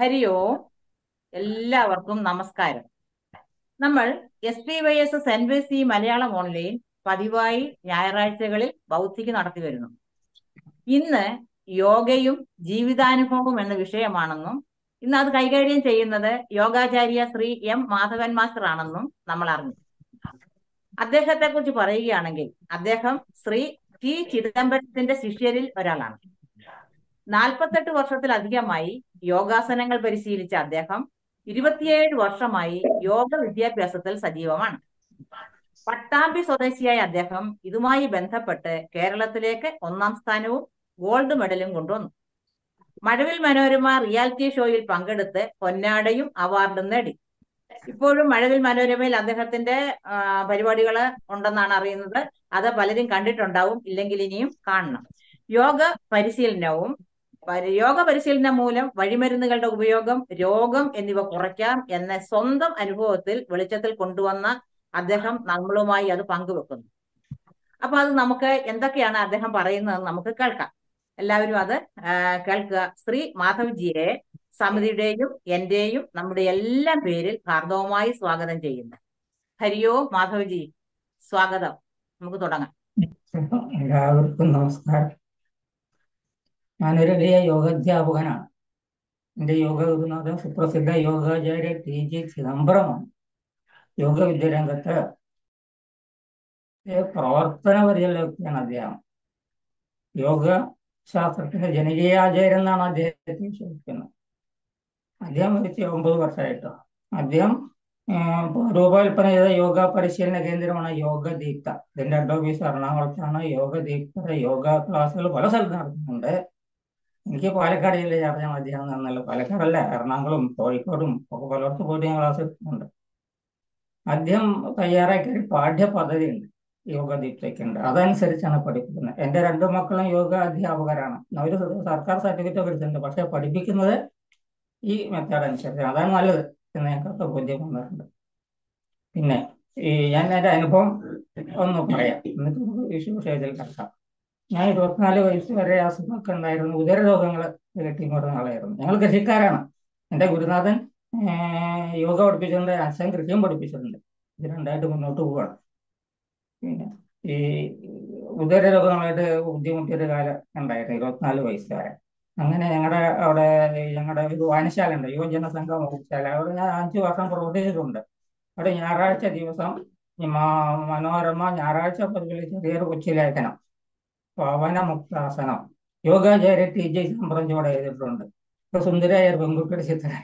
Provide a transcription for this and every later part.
ഹരി ഓം എല്ലാവർക്കും നമസ്കാരം നമ്മൾ S P Y S S N V C Malayalam online പതിവായി ഞായറാഴ്ചകളിൽ ബൗദ്ധിക്ക് നടത്തി വരുന്നു ഇന്ന് യോഗയും ജീവിതാനുഭവവും എന്ന വിഷയമാണെന്നും ഇന്ന് അത് കൈകാര്യം ചെയ്യുന്നത് യോഗാചാര്യ ശ്രീ എം മാധവൻ മാസ്റ്റർ ആണെന്നും നമ്മൾ അറിഞ്ഞു അദ്ദേഹത്തെ കുറിച്ച് പറയുകയാണെങ്കിൽ അദ്ദേഹം ശ്രീ ടി ചിദംബരത്തിന്റെ ശിഷ്യരിൽ ഒരാളാണ് നാൽപ്പത്തെട്ട് വർഷത്തിലധികമായി യോഗാസനങ്ങൾ പരിശീലിച്ച അദ്ദേഹം ഇരുപത്തിയേഴ് വർഷമായി യോഗ വിദ്യാഭ്യാസത്തിൽ സജീവമാണ് പട്ടാമ്പി സ്വദേശിയായ അദ്ദേഹം ഇതുമായി ബന്ധപ്പെട്ട് കേരളത്തിലേക്ക് ഒന്നാം സ്ഥാനവും ഗോൾഡ് മെഡലും കൊണ്ടുവന്നു മഴവിൽ മനോരമ റിയാലിറ്റി ഷോയിൽ പങ്കെടുത്ത് പൊന്നാടയും അവാർഡും നേടി ഇപ്പോഴും മഴവിൽ മനോരമയിൽ അദ്ദേഹത്തിന്റെ പരിപാടികൾ ഉണ്ടെന്നാണ് അറിയുന്നത് അത് പലരും കണ്ടിട്ടുണ്ടാവും ഇല്ലെങ്കിൽ ഇനിയും കാണണം യോഗ പരിശീലനവും യോഗ പരിശീലനം മൂലം വഴിമരുന്നുകളുടെ ഉപയോഗം രോഗം എന്നിവ കുറയ്ക്കാം എന്ന സ്വന്തം അനുഭവത്തിൽ വെളിച്ചത്തിൽ കൊണ്ടുവന്ന അദ്ദേഹം നമ്മളുമായി അത് പങ്കുവെക്കുന്നു അപ്പൊ അത് നമുക്ക് എന്തൊക്കെയാണ് അദ്ദേഹം പറയുന്നത് നമുക്ക് കേൾക്കാം എല്ലാവരും അത് കേൾക്കുക ശ്രീ മാധവ്ജിയെ സമിതിയുടെയും എന്റെയും നമ്മുടെ എല്ലാം പേരിൽ ഹാർദവമായി സ്വാഗതം ചെയ്യുന്നു ഹരിയോ മാധവ്ജി സ്വാഗതം നമുക്ക് തുടങ്ങാം എല്ലാവർക്കും നമസ്കാരം ഞാനൊരു വലിയ യോഗാധ്യാപകനാണ് എൻ്റെ യോഗ ഗുരുനാഥൻ സുപ്രസിദ്ധ യോഗാചാര്യ ടി ജി ചിദംബരമാണ് യോഗ വിദ്യാരംഗത്ത് പ്രവർത്തന പരിചയ വ്യക്തിയാണ് അദ്ദേഹം യോഗ ശാസ്ത്രത്തിന്റെ ജനകീയാചാര്യൻ എന്നാണ് അദ്ദേഹത്തെ വിശ്വസിക്കുന്നത് അദ്ദേഹം മരിച്ച് ഒമ്പത് വർഷമായിട്ടോ അദ്ദേഹം രൂപകൽപ്പന ചെയ്ത യോഗ പരിശീലന കേന്ദ്രമാണ് യോഗ ദീപ്ത ഇതിന്റെ ഹെഡ് ഓഫീസ് എറണാകുളത്താണ് യോഗ ദീപ്ത യോഗ ക്ലാസ്സുകൾ പല സ്ഥലത്ത് നടത്തുന്നുണ്ട് എനിക്ക് പാലക്കാട് ജില്ലയിൽ അറിയാൻ അദ്ദേഹം നന്നല്ല പാലക്കാടല്ല എറണാകുളം കോഴിക്കോടും ഒക്കെ പലയിടത്തും പോയിട്ട് ഞാൻ ക്ലാസ് എടുക്കുന്നുണ്ട് അദ്ദേഹം തയ്യാറാക്കിയ ഒരു പാഠ്യ പദ്ധതി ഉണ്ട് യോഗ ദീപ്തയ്ക്കുണ്ട് അതനുസരിച്ചാണ് പഠിപ്പിക്കുന്നത് എൻ്റെ രണ്ട് മക്കളും യോഗ അധ്യാപകരാണ് അവർ സർക്കാർ സർട്ടിഫിക്കറ്റ് ഒക്കെ എടുത്തിട്ടുണ്ട് പക്ഷെ പഠിപ്പിക്കുന്നത് ഈ മെത്തേഡ് അനുസരിച്ച് അതാണ് നല്ലത് എന്ന് ഞങ്ങൾക്ക് ബോധ്യം വന്നിട്ടുണ്ട് പിന്നെ ഈ ഞാൻ എൻ്റെ അനുഭവം ഒന്ന് പറയാം എന്നിട്ട് നമുക്ക് വിഷു വിഷയത്തിൽ കിടക്കാം ഞാൻ ഇരുപത്തിനാല് വയസ്സ് വരെ അസുഖമൊക്കെ ഉണ്ടായിരുന്നു ഉദര രോഗങ്ങൾ കെട്ടിക്കൊടുന്ന ആളായിരുന്നു ഞങ്ങൾ കൃഷിക്കാരാണ് എൻ്റെ ഗുരുനാഥൻ യോഗ പഠിപ്പിച്ചിട്ടുണ്ട് അച്ഛൻ കൃഷിയും പഠിപ്പിച്ചിട്ടുണ്ട് ഇത് രണ്ടായിട്ട് മുന്നോട്ട് പോവുകയാണ് പിന്നെ ഈ ഉദര രോഗങ്ങളായിട്ട് ബുദ്ധിമുട്ടിയൊരു കാലം ഉണ്ടായിരുന്നു ഇരുപത്തിനാല് വയസ്സ് വരെ അങ്ങനെ ഞങ്ങളുടെ അവിടെ ഞങ്ങളുടെ ഒരു വായനശാല ഉണ്ട് യുവജന സംഘം വായനശാല അവിടെ ഞാൻ അഞ്ചു വർഷം പ്രവർത്തിച്ചിട്ടുണ്ട് അവിടെ ഞായറാഴ്ച ദിവസം മനോരമ ഞായറാഴ്ച പതിവിൽ ചെറിയൊരു കൊച്ചി ലേഖനം പവന മുക്താസനം യോഗാചാര്യ ടി ജെ സമ്പ്രം ചുവടെ എഴുതിയിട്ടുണ്ട് ഇപ്പൊ സുന്ദരായ പെൺകുട്ടിയുടെ ചിത്രം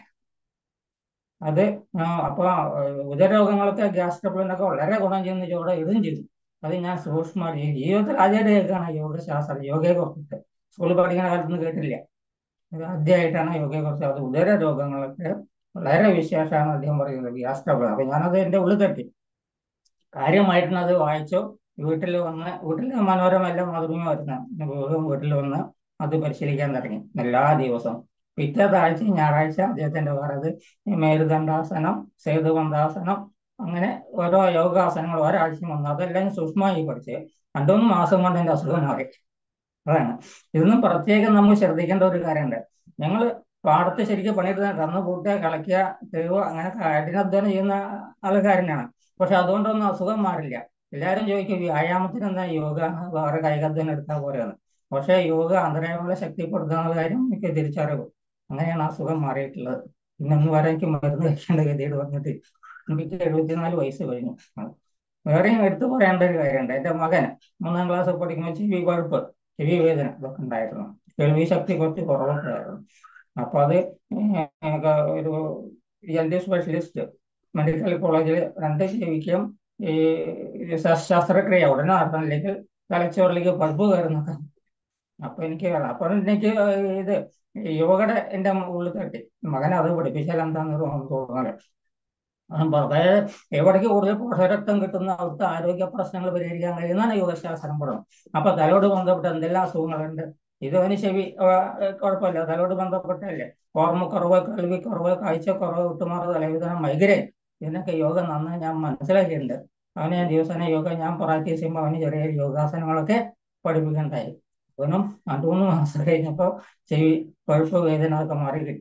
അത് അപ്പൊ ഉദരരോഗങ്ങളൊക്കെ ഗ്യാസ് ട്രബിളിനൊക്കെ വളരെ ഗുണം ചെയ്യുന്ന ചുവടെ ഇടുകയും ചെയ്തു അത് ഞാൻ സൂക്ഷ്മ ജീവിതത്തിൽ ആദ്യമായിട്ടാണ് യോഗശാസ്ത്രം യോഗയെ കുറിച്ചിട്ട് സ്കൂളിൽ പഠിക്കുന്ന കാലത്തൊന്നും കേട്ടില്ല ഇത് ആദ്യമായിട്ടാണ് യോഗയെ കുറിച്ച് അത് ഉദര രോഗങ്ങളൊക്കെ വളരെ വിശേഷമാണ് അദ്ദേഹം പറയുന്നത് ഗ്യാസ് ട്രബിൾ അപ്പൊ ഞാനത് എൻ്റെ ഉള്ളിൽ തട്ടി കാര്യമായിട്ടാണ് അത് വായിച്ചു വീട്ടിൽ വന്ന് വീട്ടിൽ മനോരമ എല്ലാം മാതൃഭൂമി വരുന്ന വീട്ടിൽ വന്ന് അത് പരിശീലിക്കാൻ തുടങ്ങി എല്ലാ ദിവസവും പിറ്റേത്തെ ആഴ്ച ഞായറാഴ്ച അദ്ദേഹത്തിന്റെ വേറത് മേരുദണ്ഡാസനം സേതുബന്ധാസനം അങ്ങനെ ഓരോ യോഗാസനങ്ങൾ ഒരാഴ്ച വന്നു അതെല്ലാം സൂക്ഷ്മമായി പഠിച്ച് രണ്ടുമൂന്ന് മാസം കൊണ്ട് എൻ്റെ അസുഖം മാറി അതാണ് ഇതൊന്നും പ്രത്യേകം നമ്മൾ ശ്രദ്ധിക്കേണ്ട ഒരു കാര്യമുണ്ട് ഞങ്ങൾ പാടത്ത് ശരിക്കും പണിയെടുത്ത കന്ന് കൂട്ടുക കളയ്ക്കുക തെരുവ് അങ്ങനെ കഠിനാധ്വാനം ചെയ്യുന്ന ആൾക്കാരനാണ് പക്ഷെ അതുകൊണ്ടൊന്നും അസുഖം മാറില്ല എല്ലാവരും ചോദിക്കും വ്യായാമത്തിന് എന്താ യോഗ വേറെ കൈകധ്വാനം എടുത്താൽ പോലെയാണ് പക്ഷെ യോഗ അന്തരായങ്ങളെ ശക്തിപ്പെടുത്തുന്ന കാര്യം എനിക്ക് തിരിച്ചറിവ് അങ്ങനെയാണ് അസുഖം മാറിയിട്ടുള്ളത് ഇന്നൊന്നും വരെ എനിക്ക് മരുന്ന് കഴിക്കേണ്ട ഗതിയോട് വന്നിട്ട് എനിക്ക് എഴുപത്തിനാല് വയസ്സ് കഴിഞ്ഞു വേറെയും എടുത്തു പറയേണ്ട ഒരു കാര്യമുണ്ട് എൻ്റെ മകൻ മൂന്നാം ക്ലാസ് പഠിക്കുമ്പോൾ ചെവി കുഴപ്പ് ചെവി വേദന ഇതൊക്കെ ഉണ്ടായിരുന്നു കേൾവി ശക്തി കുറച്ച് കുറവൊക്കെ ആയിരുന്നു അപ്പൊ അത് ഒരു എൽ ഡി സ്പെഷ്യലിസ്റ്റ് മെഡിക്കൽ കോളേജിൽ രണ്ട് ചെവിക്കും ഈ ശസ്ത്രക്രിയ ഉടനെ നടത്തണം അല്ലെങ്കിൽ തലച്ചോറിലേക്ക് ബൾബ് കയറുന്നൊക്കെ അപ്പൊ എനിക്ക് അപ്പൊ എനിക്ക് ഇത് യോഗയുടെ എൻ്റെ ഉള്ളിൽ തട്ടി മകനെ അത് പഠിപ്പിച്ചാൽ എന്താന്ന് തോന്നുന്നത് അതായത് എവിടേക്ക് കൂടുതൽ പോഷകരക്തം കിട്ടുന്ന അവിടുത്തെ ആരോഗ്യ പ്രശ്നങ്ങൾ പരിഹരിക്കാൻ കഴിയുന്നതാണ് യോഗശാസ്ത്രം പഠനം അപ്പൊ തലോട് ബന്ധപ്പെട്ട എന്തെല്ലാം അസുഖങ്ങളുണ്ട് ഇതവന് ചെവി കുഴപ്പമില്ല തലോട് ബന്ധപ്പെട്ടല്ലേ ഓർമ്മക്കുറവ് കേൾവിക്കുറവ് കാഴ്ചക്കുറവ് വിട്ടുമാറ് തലവേദന മൈഗ്രൈൻ ഇതിനൊക്കെ യോഗ നന്നായി ഞാൻ മനസ്സിലാക്കിയിട്ടുണ്ട് അവന് ഞാൻ ദിവസേന യോഗ ഞാൻ പ്രാക്ടീസ് ചെയ്യുമ്പോൾ അവന് ചെറിയ യോഗാസനങ്ങളൊക്കെ പഠിപ്പിക്കണ്ടായി അവനും രണ്ടു മൂന്ന് മാസം കഴിഞ്ഞപ്പോൾ ചെവി പഴുപ്പ് വേദന ഒക്കെ മാറി കിട്ടി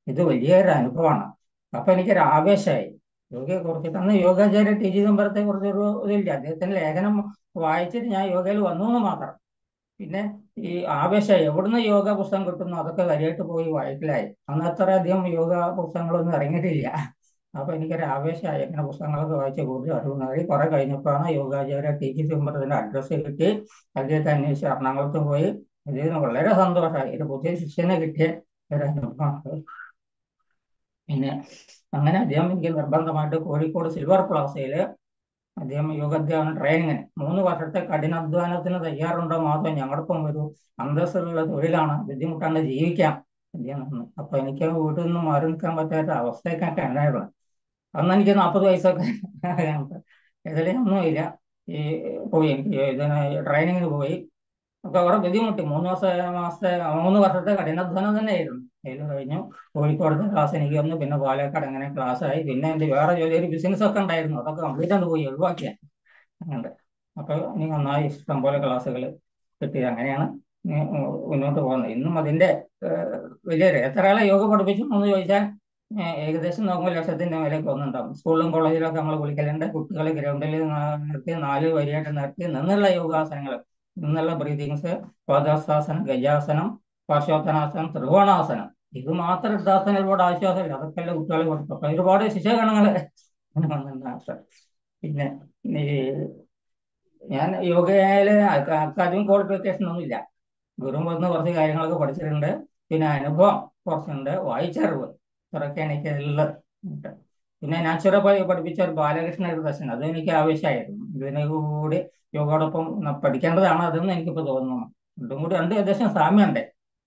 ഇത് വലിയൊരു അനുഭവമാണ് അപ്പൊ എനിക്കൊരു ആവേശമായി യോഗയെ കുറിച്ചിട്ട് അന്ന് യോഗാചാര്യ ടി ജി ചിദംബരത്തെ കുറിച്ചൊരു ഇതില്ല അദ്ദേഹത്തിന്റെ ലേഖനം വായിച്ചിട്ട് ഞാൻ യോഗയിൽ വന്നു എന്ന് മാത്രം പിന്നെ ഈ ആവേശം എവിടുന്ന് യോഗ പുസ്തകം കിട്ടുന്നു അതൊക്കെ കാര്യമായിട്ട് പോയി വായിക്കലായി അന്ന് അത്ര അധികം യോഗ പുസ്തകങ്ങളൊന്നും ഇറങ്ങിയിട്ടില്ല അപ്പൊ എനിക്കൊരു ആവേശമായി അങ്ങനെ പുസ്തകങ്ങളൊക്കെ വായിച്ച് കൂടുതൽ അറിവ് നേടി കുറെ കഴിഞ്ഞപ്പോഴാണ് യോഗാചാര്യ ടി ജി ചിദംബരത്തിന്റെ അഡ്രസ്സ് കിട്ടി അദ്ദേഹത്തെ അന്വേഷിച്ച് എറണാകുളത്ത് പോയി അദ്ദേഹത്തിന് വളരെ സന്തോഷമായി ഒരു പുതിയ ശിഷ്യനെ കിട്ടിയ ഒരു അനുഭവമാണ് പിന്നെ അങ്ങനെ അദ്ദേഹം എനിക്ക് നിർബന്ധമായിട്ട് കോഴിക്കോട് സിൽവർ പ്ലാസയില് അദ്ദേഹം യോഗാധ്യാപന ട്രെയിനിങ്ങിന് മൂന്ന് വർഷത്തെ കഠിനാധ്വാനത്തിന് തയ്യാറുണ്ടോ മാത്രം ഞങ്ങൾക്കും ഒരു അന്തസ്സുള്ള തൊഴിലാണ് ബുദ്ധിമുട്ടാണ്ട് ജീവിക്കാം അദ്ദേഹം പറഞ്ഞു അപ്പൊ എനിക്ക് വീട്ടിൽ നിന്ന് മാറി നിൽക്കാൻ പറ്റാത്ത അവസ്ഥയൊക്കെ ഉണ്ടായിരുന്നു അന്ന് എനിക്ക് നാൽപ്പത് വയസ്സൊക്കെ ഏതായാലും ഒന്നുമില്ല ഈ പോയി എനിക്ക് ഇതിന് ട്രെയിനിങ്ങിന് പോയി ഒക്കെ അവിടെ ബുദ്ധിമുട്ടി മൂന്ന് മാസം മാസത്തെ മൂന്ന് വർഷത്തെ കഠിനാധ്വാനം തന്നെയായിരുന്നു അതിൽ കഴിഞ്ഞു കോഴിക്കോടത്തെ ക്ലാസ് എനിക്ക് വന്നു പിന്നെ പാലക്കാട് അങ്ങനെ ക്ലാസ് ആയി പിന്നെ എൻ്റെ വേറെ ജോലി ഒരു ബിസിനസ് ഒക്കെ ഉണ്ടായിരുന്നു അതൊക്കെ കംപ്ലീറ്റ് ആയിട്ട് പോയി ഒഴിവാക്കിയ അങ്ങനെ അപ്പൊ ഇനി നന്നായി ഇഷ്ടം പോലെ ക്ലാസ്സുകൾ കിട്ടി അങ്ങനെയാണ് ഇനി മുന്നോട്ട് പോകുന്നത് ഇന്നും അതിന്റെ വലിയ എത്ര ആളെ യോഗ പഠിപ്പിച്ചു എന്ന് ചോദിച്ചാൽ ഏകദേശം നോക്കുമ്പോൾ ലക്ഷത്തിന്റെ മേലേക്ക് ഒന്നുണ്ടാവും സ്കൂളിലും കോളേജിലൊക്കെ നമ്മൾ വിളിക്കലുണ്ട് കുട്ടികളെ ഗ്രൗണ്ടിൽ നിർത്തി നാല് വരിയായിട്ട് നിർത്തി നിന്നുള്ള യോഗാസനങ്ങൾ നിന്നുള്ള ബ്രീതിങ്സ് പാദാസാസനം ഗജാസനം പാർശ്വോത്തനാസനം ത്രികോണാസനം ഇത് മാത്രം എടുത്താൽ ഒരുപാട് ആശ്വാസമില്ല അതൊക്കെ അല്ല കുട്ടികളെ കൊടുത്തു അപ്പൊ ഒരുപാട് ശിശുഗണങ്ങള് വന്നിട്ടുണ്ട് പിന്നെ ഈ ഞാൻ യോഗയില് അക്കാദമിക് ക്വാളിഫിക്കേഷൻ ഒന്നുമില്ല ഗുരു വന്ന് കുറച്ച് കാര്യങ്ങളൊക്കെ പഠിച്ചിട്ടുണ്ട് പിന്നെ അനുഭവം കുറച്ചുണ്ട് വായിച്ചറിവ് ഇത്രയൊക്കെ എനിക്ക് ഉള്ളത് പിന്നെ നാച്ചുറൽ പഠിപ്പിച്ച ഒരു ബാലകൃഷ്ണ ദർശനം അതും എനിക്ക് ആവശ്യമായിരുന്നു ഇതിനെ കൂടി യോഗയോടൊപ്പം പഠിക്കേണ്ടതാണ് അതെന്ന് എനിക്കിപ്പോ തോന്നുന്നു രണ്ടും കൂടി രണ്ട് ഏകദേശം സാമ്യമുണ്ട്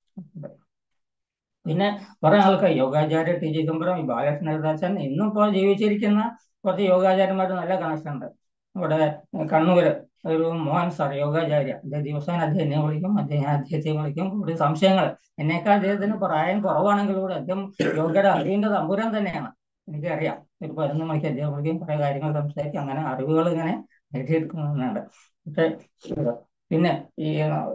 പിന്നെ കുറെ ആൾക്ക് യോഗാചാര്യ ടി ജി കുമ്പരം ഈ ബാലകൃഷ്ണ ദാസൻ ഇന്നും ഇപ്പോൾ ജീവിച്ചിരിക്കുന്ന കുറച്ച് യോഗാചാര്യന്മാർ നല്ല കണക്ഷൻ ഉണ്ട് ഇവിടെ കണ്ണൂര് ഒരു മോഹൻ സാർ യോഗാചാര്യ അദ്ദേഹം ദിവസേന അദ്ദേഹം എന്നെ വിളിക്കും അദ്ദേഹം അദ്ദേഹത്തെ വിളിക്കും കൂടുതൽ സംശയങ്ങൾ എന്നേക്കാൾ അദ്ദേഹത്തിന് പ്രായം കുറവാണെങ്കിൽ കൂടെ അദ്ദേഹം യോഗയുടെ അറിവിന്റെ തമ്പുരാൻ തന്നെയാണ് എനിക്കറിയാം ഒരു പതിനൊന്ന് മണിക്ക് അദ്ദേഹം വിളിക്കും കുറെ കാര്യങ്ങൾ സംസാരിക്കും അങ്ങനെ അറിവുകൾ ഇങ്ങനെ നേടിയെടുക്കുന്നുണ്ട് പക്ഷെ പിന്നെ ഈ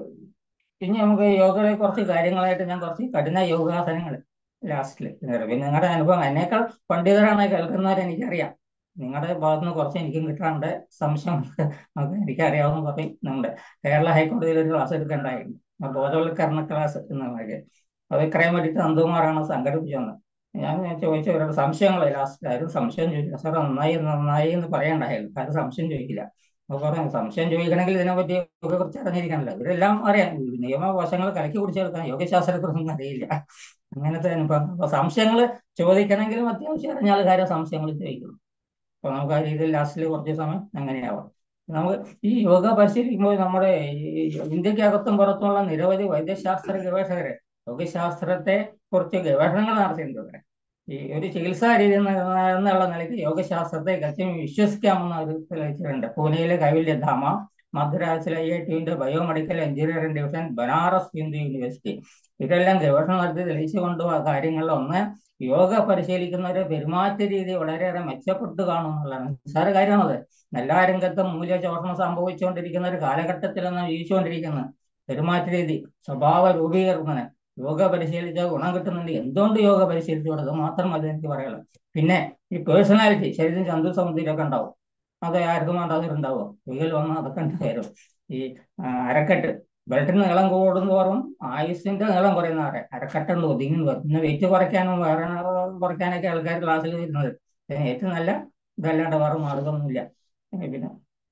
പിന്നെ നമുക്ക് യോഗയിലെ കുറച്ച് കാര്യങ്ങളായിട്ട് ഞാൻ കുറച്ച് കഠിന യോഗാസനങ്ങൾ ലാസ്റ്റിൽ പിന്നെ നിങ്ങളുടെ അനുഭവം എന്നേക്കാൾ പണ്ഡിതരാണ് കേൾക്കുന്നവർ എനിക്കറിയാം നിങ്ങളുടെ ഭാഗത്തുനിന്ന് കുറച്ച് എനിക്കും കിട്ടാണ്ട് സംശയം നമുക്ക് എനിക്കറിയാവുന്ന പറയും നമ്മുടെ കേരള ഹൈക്കോടതിയിൽ ഒരു ക്ലാസ് എടുക്കേണ്ടായിരുന്നു ബോധവൽക്കരണ ക്ലാസ് എന്ന കാര്യം അത് ഇത്രയും വേണ്ടിയിട്ട് നന്ദകുമാറാണ് സംഘടിപ്പിച്ചത് ഞാൻ ചോദിച്ച അവരോട് സംശയങ്ങൾ ലാസ്റ്റ് ആരും സംശയം ചോദിക്കില്ല സാർ നന്നായി നന്നായി എന്ന് പറയണ്ടായിരുന്നു ആരും സംശയം ചോദിക്കില്ല അപ്പൊ പറഞ്ഞു സംശയം ചോദിക്കണമെങ്കിൽ ഇതിനെപ്പറ്റി യോഗയെ കുറിച്ച് അറിഞ്ഞിരിക്കണല്ലോ ഇവരെല്ലാം അറിയാം നിയമവശങ്ങൾ കലക്കി കുടിച്ചെടുക്കാൻ യോഗശാസ്ത്രത്തെക്കുറിച്ചൊന്നും അറിയില്ല അങ്ങനത്തെ അനുഭവം അപ്പൊ സംശയങ്ങൾ ചോദിക്കണമെങ്കിലും അത്യാവശ്യം അറിഞ്ഞ ആൾക്കാരെ സംശയങ്ങൾ ചോദിക്കണം അപ്പൊ നമുക്ക് ആ രീതിയിൽ ലാസ്റ്റിൽ കുറച്ച് സമയം അങ്ങനെയാവാം നമുക്ക് ഈ യോഗ പരിശീലിക്കുമ്പോൾ നമ്മുടെ ഇന്ത്യക്കകത്തും പുറത്തുമുള്ള നിരവധി വൈദ്യശാസ്ത്ര ഗവേഷകരെ യോഗശാസ്ത്രത്തെ കുറിച്ച് ഗവേഷണങ്ങൾ നടത്തിയിട്ടുണ്ട് ഈ ഒരു ചികിത്സാ രീതി എന്നുള്ള നിലയ്ക്ക് യോഗശാസ്ത്രത്തെ കൃത്യം വിശ്വസിക്കാമെന്ന ഒരു തെളിയിച്ചിട്ടുണ്ട് പൂനെയിലെ കൈവല്യധാമ മദ്രാസിലെ ഐ ഐ ടിയുടെ biomedical engineering division Banaras Hindu university ഇതെല്ലാം ഗവേഷണം നടത്തി തെളിയിച്ചു കൊണ്ടുപോയ കാര്യങ്ങളിൽ ഒന്ന് യോഗ പരിശീലിക്കുന്നവരെ പെരുമാറ്റ രീതി വളരെയേറെ മെച്ചപ്പെട്ടു കാണുമെന്നുള്ളതാണ് നിസ്സാര കാര്യമാണത് എല്ലാ രംഗത്തും മൂല്യചോഷണം സംഭവിച്ചുകൊണ്ടിരിക്കുന്ന ഒരു കാലഘട്ടത്തിലാണ് ജീവിച്ചുകൊണ്ടിരിക്കുന്നത് പെരുമാറ്റ രീതി സ്വഭാവ രൂപീകരണത്തിന് യോഗ പരിശീലിച്ചാൽ ഗുണം കിട്ടുന്നുണ്ട് എന്തുകൊണ്ട് യോഗ പരിശീലിച്ചു അത് മാത്രം മതി എനിക്ക് പറയാനുള്ളത് പിന്നെ ഈ പേഴ്സണാലിറ്റി ശരീരം ചന്തു സമുദ്രമൊക്കെ ഉണ്ടാവും അത് ആർക്കും വേണ്ടാതിരുണ്ടാവും യോഗയിൽ വന്ന് അതൊക്കെ ഉണ്ടായിരുന്നു ഈ അരക്കെട്ട് ബെൽറ്റിന് നീളം കൂടുന്തോറും ആയുസിന്റെ നീളം കുറയുന്ന പറയാം അരക്കെട്ടുണ്ട് ഒതുങ്ങി പിന്നെ വെയിറ്റ് കുറയ്ക്കാനും വേറെ കുറയ്ക്കാനൊക്കെ ആൾക്കാർ ക്ലാസ്സിൽ വരുന്നത് ഏറ്റവും നല്ല ഇതല്ലാണ്ട് വേറെ മാർഗമൊന്നുമില്ല പിന്നെ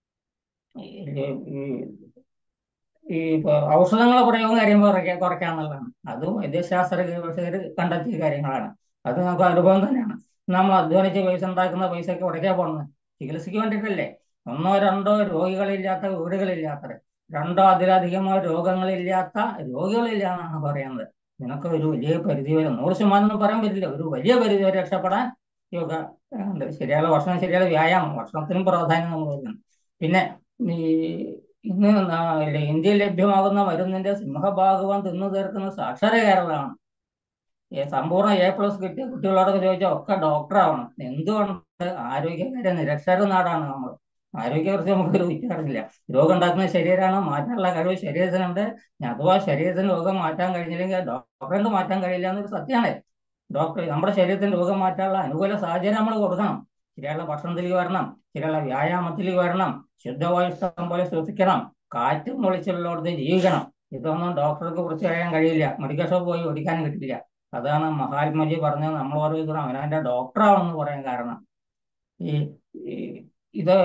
ഈ ഔഷധങ്ങളെ പ്രയോഗം കാര്യം കുറയ്ക്കാൻ കുറയ്ക്കാന്നുള്ളതാണ് അതും വൈദ്യശാസ്ത്ര ഗവേഷകർ കണ്ടെത്തിയ കാര്യങ്ങളാണ് അത് നമുക്ക് അനുഭവം തന്നെയാണ് നമ്മൾ അധ്വാനിച്ച് പൈസ ഉണ്ടാക്കുന്ന പൈസയൊക്കെ ഉടയ്ക്കാൻ പോകുന്നത് ചികിത്സയ്ക്ക് വേണ്ടിയിട്ടല്ലേ ഒന്നോ രണ്ടോ രോഗികളില്ലാത്ത വീടുകളില്ലാത്തത് രണ്ടോ അതിലധികമോ രോഗങ്ങളില്ലാത്ത രോഗികളില്ല എന്നാണ് പറയുന്നത് നിനക്ക് ഒരു വലിയ പരിധി വരെ നൂറ് ശതമാനം ഒന്നും പറയാൻ പറ്റില്ല ഒരു വലിയ പരിധി വരെ രക്ഷപ്പെടാൻ യോഗ ഉണ്ട് ശരിയായ ഭക്ഷണം ശരിയായ വ്യായാമം ഭക്ഷണത്തിനും പ്രാധാന്യം നമ്മൾ പറയുന്നത് പിന്നെ ഈ ഇന്ന് ഇന്ത്യയിൽ ലഭ്യമാകുന്ന മരുന്നിന്റെ സിംഹഭാഗവം തിന്നു തീർക്കുന്ന സാക്ഷര കേരളമാണ് സമ്പൂർണ്ണ എ പ്ലസ് കിട്ടിയ കുട്ടികളോടൊക്കെ ചോദിച്ചാൽ ഒക്കെ ഡോക്ടറാവണം എന്തുകൊണ്ട് ആരോഗ്യകാര്യ നിരക്ഷര നാടാണ് നമ്മൾ ആരോഗ്യക്കുറിച്ച് നമുക്കൊരു വിചാരമില്ല രോഗം ഉണ്ടാക്കുന്ന ശരീരമാണ് മാറ്റാനുള്ള കഴിവ് ശരീരത്തിനുണ്ട് അഥവാ ശരീരത്തിന് രോഗം മാറ്റാൻ കഴിഞ്ഞില്ലെങ്കിൽ ഡോക്ടറിന് മാറ്റാൻ കഴിയില്ല എന്നൊരു സത്യമാണ് ഡോക്ടർ നമ്മുടെ ശരീരത്തിന് രോഗം മാറ്റാനുള്ള അനുകൂല സാഹചര്യം നമ്മൾ കൊടുക്കണം ശരിയുള്ള ഭക്ഷണത്തിലേക്ക് വരണം ശരിയുള്ള വ്യായാമത്തിലേക്ക് വരണം ശുദ്ധവായു ഇഷ്ടം പോലെ ശ്വസിക്കണം കാറ്റ് മുളിച്ചുള്ളടത്ത് ജീവിക്കണം ഇതൊന്നും ഡോക്ടർക്ക് കുറിച്ച് അറിയാൻ കഴിയില്ല മെഡിക്കൽ ഷോപ്പ് പോയി ഓടിക്കാനും കിട്ടില്ല അതാണ് മഹാത്മജി പറഞ്ഞത് നമ്മൾ ഓരോരുത്തരും അവനവന്റെ ഡോക്ടറാണെന്ന് പറയാൻ കാരണം ഈ ഈ ഇത്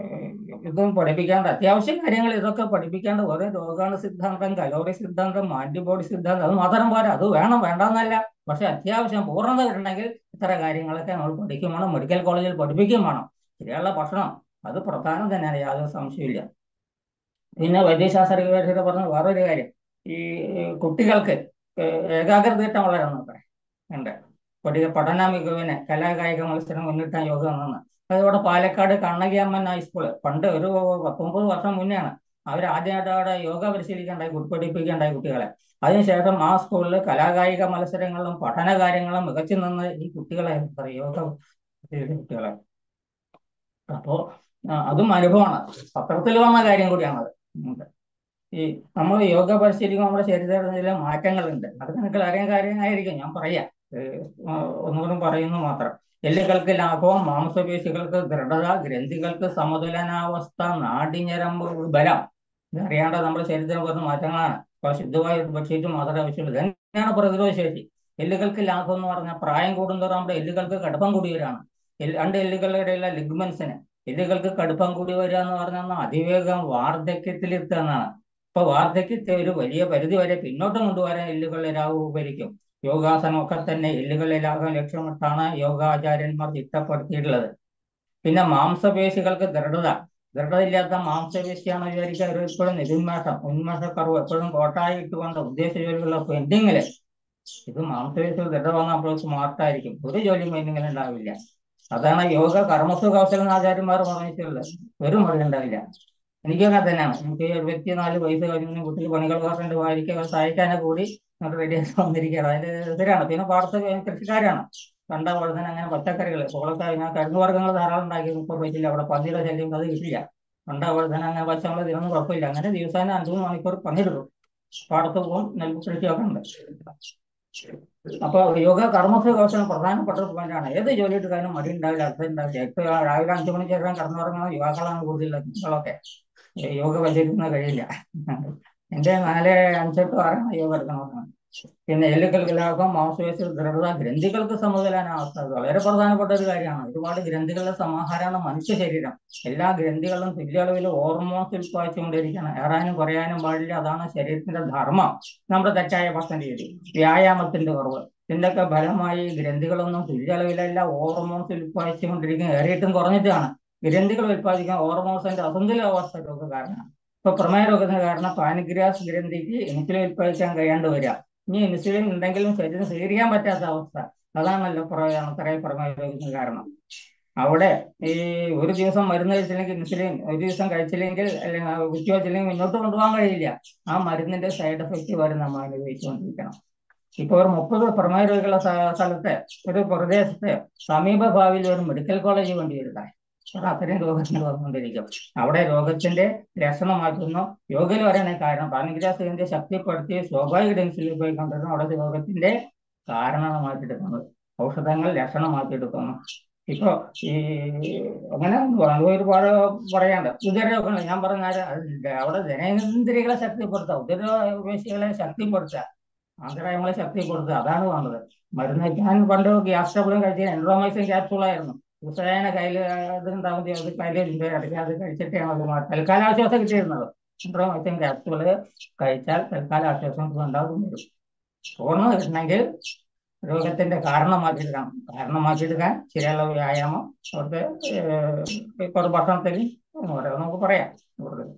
ഇതും പഠിപ്പിക്കേണ്ട അത്യാവശ്യം കാര്യങ്ങൾ ഇതൊക്കെ പഠിപ്പിക്കേണ്ട ഓരോ രോഗാണു സിദ്ധാന്തം കലോറി സിദ്ധാന്തം ആന്റിബോഡി സിദ്ധാന്തം അത് മാത്രം പോരാ അത് വേണം വേണ്ടെന്നല്ല പക്ഷെ അത്യാവശ്യം പൂർണ്ണത കിട്ടണമെങ്കിൽ ഇത്ര കാര്യങ്ങളൊക്കെ നമ്മൾ പഠിക്കും വേണം മെഡിക്കൽ കോളേജിൽ പഠിപ്പിക്കും വേണം ശരിയുള്ള ഭക്ഷണം അത് പ്രധാനം തന്നെയാണ് യാതൊരു സംശയമില്ല പിന്നെ വൈദ്യശാസ്ത്ര വിദ്യാർത്ഥികൾ പറഞ്ഞ വേറൊരു കാര്യം ഈ കുട്ടികൾക്ക് ഏകാഗ്രത കിട്ടാൻ വളരെ നോക്കണേ ഉണ്ട് പഠിക പഠന മികവിന് കലാകായിക മത്സരം മുന്നിട്ടാൻ യോഗ നിന്ന് അതോടെ പാലക്കാട് കണ്ണകിയമ്മൻ ഹൈസ്കൂള് പണ്ട് ഒരു പത്തൊമ്പത് വർഷം മുന്നെയാണ് അവർ ആദ്യമായിട്ട് അവിടെ യോഗ പരിശീലിക്കേണ്ടായി പഠിപ്പിക്കേണ്ടായി കുട്ടികളെ അതിനുശേഷം ആ സ്കൂളിൽ കലാകായിക മത്സരങ്ങളും പഠന കാര്യങ്ങളും മികച്ചു നിന്ന് ഈ കുട്ടികളെ യോഗ കുട്ടികളെ അപ്പോ അതും അനുഭവമാണ് പത്രത്തിൽ വന്ന കാര്യം കൂടിയാണത് ഈ നമ്മൾ യോഗ പരിശീലിക്കുമ്പോൾ നമ്മുടെ ശരീരത്തിൽ ചില മാറ്റങ്ങളുണ്ട് അത് നിങ്ങൾക്ക് അറിയാൻ കാര്യമായിരിക്കും ഞാൻ പറയാം ഒന്നുകൂടും പറയുന്നു മാത്രം എല്ലുകൾക്ക് ലാഭവും മാംസപേശികൾക്ക് ദൃഢത ഗ്രന്ഥികൾക്ക് സമതുലനാവസ്ഥ നാടിഞ്ഞരമ്പ് ബലം ഇതറിയാണ്ട് നമ്മുടെ ശരീരത്തിൽ വരുന്ന മാറ്റങ്ങളാണ് അപ്പൊ ശുദ്ധമായി ഭക്ഷിച്ചിട്ട് മാത്രമേ ആവശ്യമുള്ളൂ ഇതന്നെയാണ് പ്രതിരോധ ശേഷി എല്ലുകൾക്ക് ലാഭം എന്ന് പറഞ്ഞാൽ പ്രായം കൂടുന്നതോറും നമ്മുടെ എല്ലുകൾക്ക് കടുപ്പം കൂടിയവരാണ് രണ്ട് എല്ലുകളുടെ ഇടയിലുള്ള ലിഗ്മെന്റ്സിന് എല്ലുകൾക്ക് കടുപ്പം കൂടി വരിക എന്ന് പറഞ്ഞാൽ അതിവേഗം വാർദ്ധക്യത്തിലെത്തുക എന്നാണ് ഇപ്പൊ വാർദ്ധക്യത്തെ ഒരു വലിയ പരിധി വരെ പിന്നോട്ട് കൊണ്ടുവരാൻ എല്ലുകളുടെ രാവ് ഉപകരിക്കും യോഗാസനമൊക്കെ തന്നെ എല്ലുകളിലെ ലാഭം ലക്ഷ്യമിട്ടാണ് യോഗാചാര്യന്മാർ ചിട്ടപ്പെടുത്തിയിട്ടുള്ളത് പിന്നെ മാംസപേശികൾക്ക് ദൃഢത ദൃഢത ഇല്ലാത്ത മാംസപേശിയാണ് വിചാരിക്കുക അവർ എപ്പോഴും നിരുന്മേഷം ഉന്മേഷക്കുറവ് എപ്പോഴും കോട്ടായി ഇട്ടുകൊണ്ട് ഉദ്ദേശ ജോലികളുടെ പെൻഡിങ്ങില് ഇത് മാംസപേശികൾ ദൃഢ വന്നപ്പോൾ സ്മാർട്ടായിരിക്കും ഒരു ജോലിയും പെൻഡിങ്ങിൽ ഉണ്ടാവില്ല അതാണ് യോഗ കർമ്മസു കൗശലം ആചാര്യന്മാർ പറഞ്ഞിട്ടുള്ളത് ഒരു മുറി ഉണ്ടാവില്ല എനിക്കൊക്കെ തന്നെയാണ് എനിക്ക് എഴുപത്തിനാല് വയസ്സ് കഴിഞ്ഞ കുട്ടിൽ പണികൾ പറഞ്ഞിട്ട് വായിക്കുക സഹായിക്കാനെ കൂടി റെഡിയാക്കി വന്നിരിക്കുകയാണ് അതിന്റെ എതിരാണ് പിന്നെ പാടത്ത് കൃഷിക്കാരാണ് കണ്ട പോലെ തന്നെ അങ്ങനെ പച്ചക്കറികൾ കോളൊക്കെ ഞാൻ കിഴങ്ങ് വർഗ്ഗങ്ങൾ ധാരാളം ഉണ്ടാക്കി ഇപ്പോൾ പറ്റില്ല അവിടെ പന്നിയുടെ ശല്യം അത് കിട്ടില്ല കണ്ട പോലെ തന്നെ അങ്ങനെ പച്ചമുളക് ഇതിനൊന്നും കുഴപ്പമില്ല അങ്ങനെ ദിവസേന അഞ്ചു മൂന്ന് മണിക്കൂർ പണിയെടുക്കും പാടത്ത് പോകും നെൽപ്പ് കൃഷിയൊക്കെ ഉണ്ട് അപ്പൊ യോഗ കർമ്മസ് കൗശലം പ്രധാനപ്പെട്ട ഒരു പോയിന്റാണ് ഏത് ജോലി എടുക്കാനും മടി ഉണ്ടാവില്ല അർത്ഥം ഉണ്ടാവില്ല ഏറ്റവും രാവിലെ അഞ്ചു മണിക്ക് ശേഷം കടന്നുറങ്ങുന്ന യുവാക്കളാണ് കൂടുതൽ കുട്ടികളൊക്കെ യോഗ പരിശീലിക്കുന്ന കഴിയില്ല എന്റെ നാല് അഞ്ചെട്ട് ആറാണ് യോഗ എടുക്കണമെന്ന് പിന്നെ എല്ലുകൾക്ക് ലാഭം മാംസപേശി ദൃഢത ഗ്രന്ഥികൾക്ക് സമതുലനാവസ്ഥ വളരെ പ്രധാനപ്പെട്ട ഒരു കാര്യമാണ് ഒരുപാട് ഗ്രന്ഥികളുടെ സമാഹാരമാണ് മനുഷ്യ ശരീരം എല്ലാ ഗ്രന്ഥികളും തുല്യ അളവിൽ ഹോർമോൺസ് ഉത്പാദിച്ചുകൊണ്ടിരിക്കണം ഏറാനും കുറയാനും പാടില്ല അതാണ് ശരീരത്തിന്റെ ധർമ്മം നമ്മുടെ തെറ്റായ ഭക്ഷണ രീതി വ്യായാമത്തിന്റെ കുറവ് ഇതിന്റെയൊക്കെ ഫലമായി ഗ്രന്ഥികളൊന്നും തുല്യ അളവിലല്ല ഹോർമോൺസ് ഉത്പാദിച്ചുകൊണ്ടിരിക്കുന്നത് ഏറിയിട്ടും കുറഞ്ഞിട്ടാണ് ഗ്രന്ഥികൾ ഉത്പാദിക്കുന്ന ഹോർമോൺസിന്റെ അസന്തുലിതാവസ്ഥ രോഗ കാരണമാണ് ഇപ്പൊ പ്രമേയ രോഗത്തിന് കാരണം പാനിഗ്രാസ് ഗ്രന്ഥിക്ക് ഇൻസുലിൻ ഉത്പാദിക്കാൻ കഴിയാണ്ട് വരിക ഇനി ഇൻസുലിൻ ഉണ്ടെങ്കിലും ശരീരം സ്വീകരിക്കാൻ പറ്റാത്ത അവസ്ഥ അതാണല്ലോ അത്രേ പ്രമേയ രോഗത്തിന് കാരണം അവിടെ ഈ ഒരു ദിവസം മരുന്ന് കഴിച്ചില്ലെങ്കിൽ ഇൻസുലിൻ ഒരു ദിവസം കഴിച്ചില്ലെങ്കിൽ അല്ലെങ്കിൽ കുത്തി വെച്ചില്ലെങ്കിൽ മുന്നോട്ട് കൊണ്ടുപോകാൻ കഴിയില്ല ആ മരുന്നിന്റെ സൈഡ് എഫക്റ്റ് വരെ നമ്മൾ അനുഭവിച്ചുകൊണ്ടിരിക്കണം ഇപ്പൊ ഒരു മുപ്പത് പ്രമേയ രോഗികളുള്ള സ്ഥലത്ത് ഒരു പ്രദേശത്ത് സമീപ ഭാവിയിൽ ഒരു മെഡിക്കൽ കോളേജ് വേണ്ടി വരുത്താൻ അത്രയും രോഗത്തിന് വന്നുകൊണ്ടിരിക്കും അവിടെ രോഗത്തിന്റെ ലക്ഷണം മാറ്റുന്നു യോഗയിൽ വരാനേ കാരണം പാനിഗ്രാസിന്റെ ശക്തിപ്പെടുത്തി സ്വാഭാവിക ഡെൻസിൽ പോയി കൊണ്ടിരുന്നു അവിടെ രോഗത്തിന്റെ കാരണമാണ് മാറ്റിയെടുക്കുന്നത് ഔഷധങ്ങൾ ലക്ഷണം മാറ്റിയെടുക്കുന്നു ഇപ്പൊ ഈ അങ്ങനെ ഒരുപാട് പറയാണ്ട് ഉദരരോഗങ്ങൾ ഞാൻ പറഞ്ഞാൽ അവിടെ ജനേന്ദ്രിയകളെ ശക്തിപ്പെടുത്തുക ഉദരപേശികളെ ശക്തിപ്പെടുത്തുക ആന്തരായങ്ങളെ ശക്തിപ്പെടുത്തുക അതാണ് വേണ്ടത് മരുന്ന് ഞാൻ പണ്ട് ഗ്യാസ് ട്രബിളും കഴിച്ച എൻഡ്രോമൈസിൻ ക്യാപ്സൂളായിരുന്നു ഉസേന കയ്യിൽ ഇതുണ്ടാവും അത് കയ്യിൽ ഇടയ്ക്ക് അത് കഴിച്ചിട്ടാണ് അത് തൽക്കാല ആശ്വാസം കിട്ടിയിരുന്നത് എൻഡ്രോമൈസിൻ ക്യാപ്സൂള് കഴിച്ചാൽ തൽക്കാല ആശ്വാസം ഉണ്ടാകും വരും പൂർണ്ണ കിട്ടണമെങ്കിൽ രോഗത്തിന്റെ കാരണം മാറ്റിയെടുക്കണം കാരണം മാറ്റിയെടുക്കാൻ ശരിയുള്ള വ്യായാമം അവിടുത്തെ കുറച്ച് ഭക്ഷണത്തിൽ നമുക്ക് പറയാം കൂടുതൽ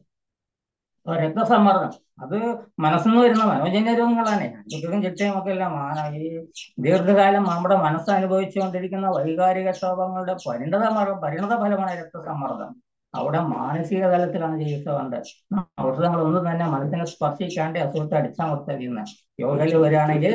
രക്തസമ്മർദ്ദം അത് മനസ്സിന്ന് വരുന്ന മനോജന്യ രോഗങ്ങളാണ് ചുറ്റും ചിട്ടയും ഒക്കെ എല്ലാം ഈ ദീർഘകാലം നമ്മുടെ മനസ്സ് അനുഭവിച്ചുകൊണ്ടിരിക്കുന്ന വൈകാരിക ക്ഷോഭങ്ങളുടെ പരിണത പരിണത ഫലമാണ് രക്തസമ്മർദ്ദം അവിടെ മാനസിക തലത്തിലാണ് ചികിത്സ വേണ്ടത് ഔഷധങ്ങളൊന്നും തന്നെ മനസ്സിനെ സ്പർശിക്കാണ്ട് അസുഖത്തെ അടിച്ചമർത്തുന്ന യോഗയിൽ വരികയാണെങ്കിൽ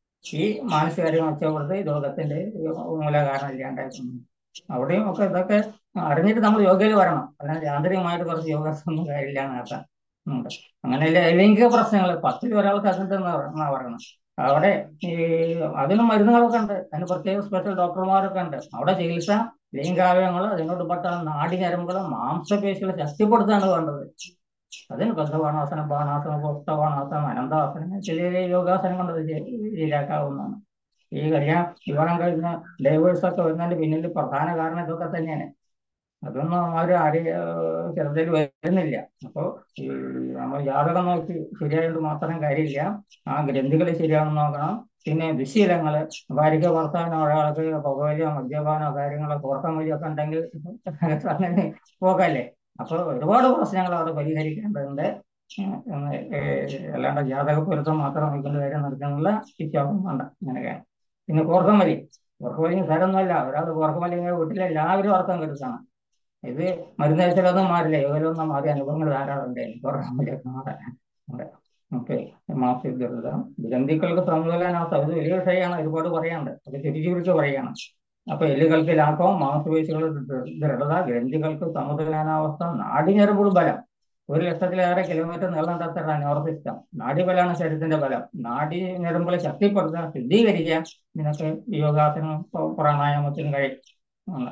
ഈ മാനസികാര്യം മെച്ചപ്പെടുത്തി രോഗത്തിന്റെ മൂലകാരണം ഇല്ലാണ്ടായിരുന്നു അവിടെയും ഒക്കെ ഇതൊക്കെ അറിഞ്ഞിട്ട് നമ്മൾ യോഗയിൽ വരണം അല്ലാതെ യാന്ത്രികമായിട്ട് കുറച്ച് യോഗാസൊന്നും കാര്യമില്ല എന്നർത്ഥം ഉണ്ട് അങ്ങനെ ലൈംഗിക പ്രശ്നങ്ങൾ പത്തിൽ ഒരാൾക്ക് അതിൻ്റെ എന്നാ പറയണം അവിടെ ഈ അതിനും മരുന്നുകളൊക്കെ ഉണ്ട് അതിന് പ്രത്യേക സ്പെഷ്യൽ ഡോക്ടർമാരൊക്കെ ഉണ്ട് അവിടെ ചികിത്സ ലൈംഗാവയവങ്ങൾ അതിനോട് പെട്ട നാടി ഞരമ്പുകൾ മാംസപേശികളെ ശക്തിപ്പെടുത്താണ് വേണ്ടത് അതിന് ബദ്ധബാണാസനം ബാണാസനം പുസ്തകബാണാസനം അനന്താസനം ചെറിയ ചെറിയ യോഗാസനം കൊണ്ട് അത് ശരി- ശരിയാക്കാവുന്നതാണ് ഈ കല്യാണം വിവാഹം കഴിഞ്ഞ ഡൈവേഴ്സ് ഒക്കെ വരുന്നതിന്റെ പിന്നിൽ പ്രധാന കാരണം ഇതൊക്കെ തന്നെയാണ് അതൊന്നും അവർ ആര് ചെറുതിൽ വരുന്നില്ല അപ്പോൾ ഈ നമ്മൾ ജാതകം നോക്കി ശരിയായിട്ട് മാത്രം കാര്യമില്ല ആ ഗ്രന്ഥികൾ ശരിയാണെന്ന് നോക്കണം പിന്നെ ദുശീലങ്ങള് ഭാര്യയ്ക്ക് ഭർത്താവിനോ ഒരാൾക്ക് പുകവലിയോ മദ്യപാനോ കാര്യങ്ങളോ ഉറക്കം വലിയൊക്കെ ഉണ്ടെങ്കിൽ അങ്ങനെ പോകല്ലേ അപ്പോൾ ഒരുപാട് പ്രശ്നങ്ങൾ അവിടെ പരിഹരിക്കേണ്ടതുണ്ട് ഉം, ഉം, ഏഹ്, അല്ലാണ്ട് ജാതക പൊരുത്തം മാത്രം നോക്കുന്ന കാര്യം നടക്കാനുള്ള വിശ്വാസം വേണ്ട അങ്ങനെയൊക്കെയാണ് പിന്നെ കോർക്കം വലി കോർക്കം വലി തരൊന്നുമല്ല ഒരാൾ കോർക്കം വലി വീട്ടിലെ എല്ലാവരും ഉറക്കം കെടുത്താണ് ഇത് മരുന്ന് കഴിച്ചാലൊന്നും മാറില്ല യോഗയിലൊന്നും മാറിയ അനുഭവങ്ങൾ ധാരാളം ഉണ്ട് കോർക്കം വലിയൊക്കെ മാറാൻ ഓക്കെ മാസദ്രത ഗ്രന്ഥികൾക്ക് സമതുലനാവസ്ഥ അത് വലിയ വിഷയമാണ് ഒരുപാട് പറയാനുണ്ട് അത് തിരിച്ചു കുറിച്ച് പറയാണ് അപ്പൊ എല്ലുകൾക്ക് ലാഭം മാംസപേശികളുടെ ദൃ- ദൃഢത ഗ്രന്ഥികൾക്ക് സമതുലനാവസ്ഥ നാടിഞ്ഞെറുമ്പോൾ ബലം ഒരു ലക്ഷത്തിലേറെ കിലോമീറ്റർ നീളം തത്തറ നോർത്ത് സിസ്റ്റം നാഡിബലാണ് ശരീരത്തിന്റെ ബലം നാഡി ഞരമ്പുകളെ ശക്തിപ്പെടുത്തുക ശുദ്ധീകരിക്കുക ഇതിനൊക്കെ യോഗാസനം പ്ര- പ്രാണായാമത്തിനും കഴിയും ആണ്.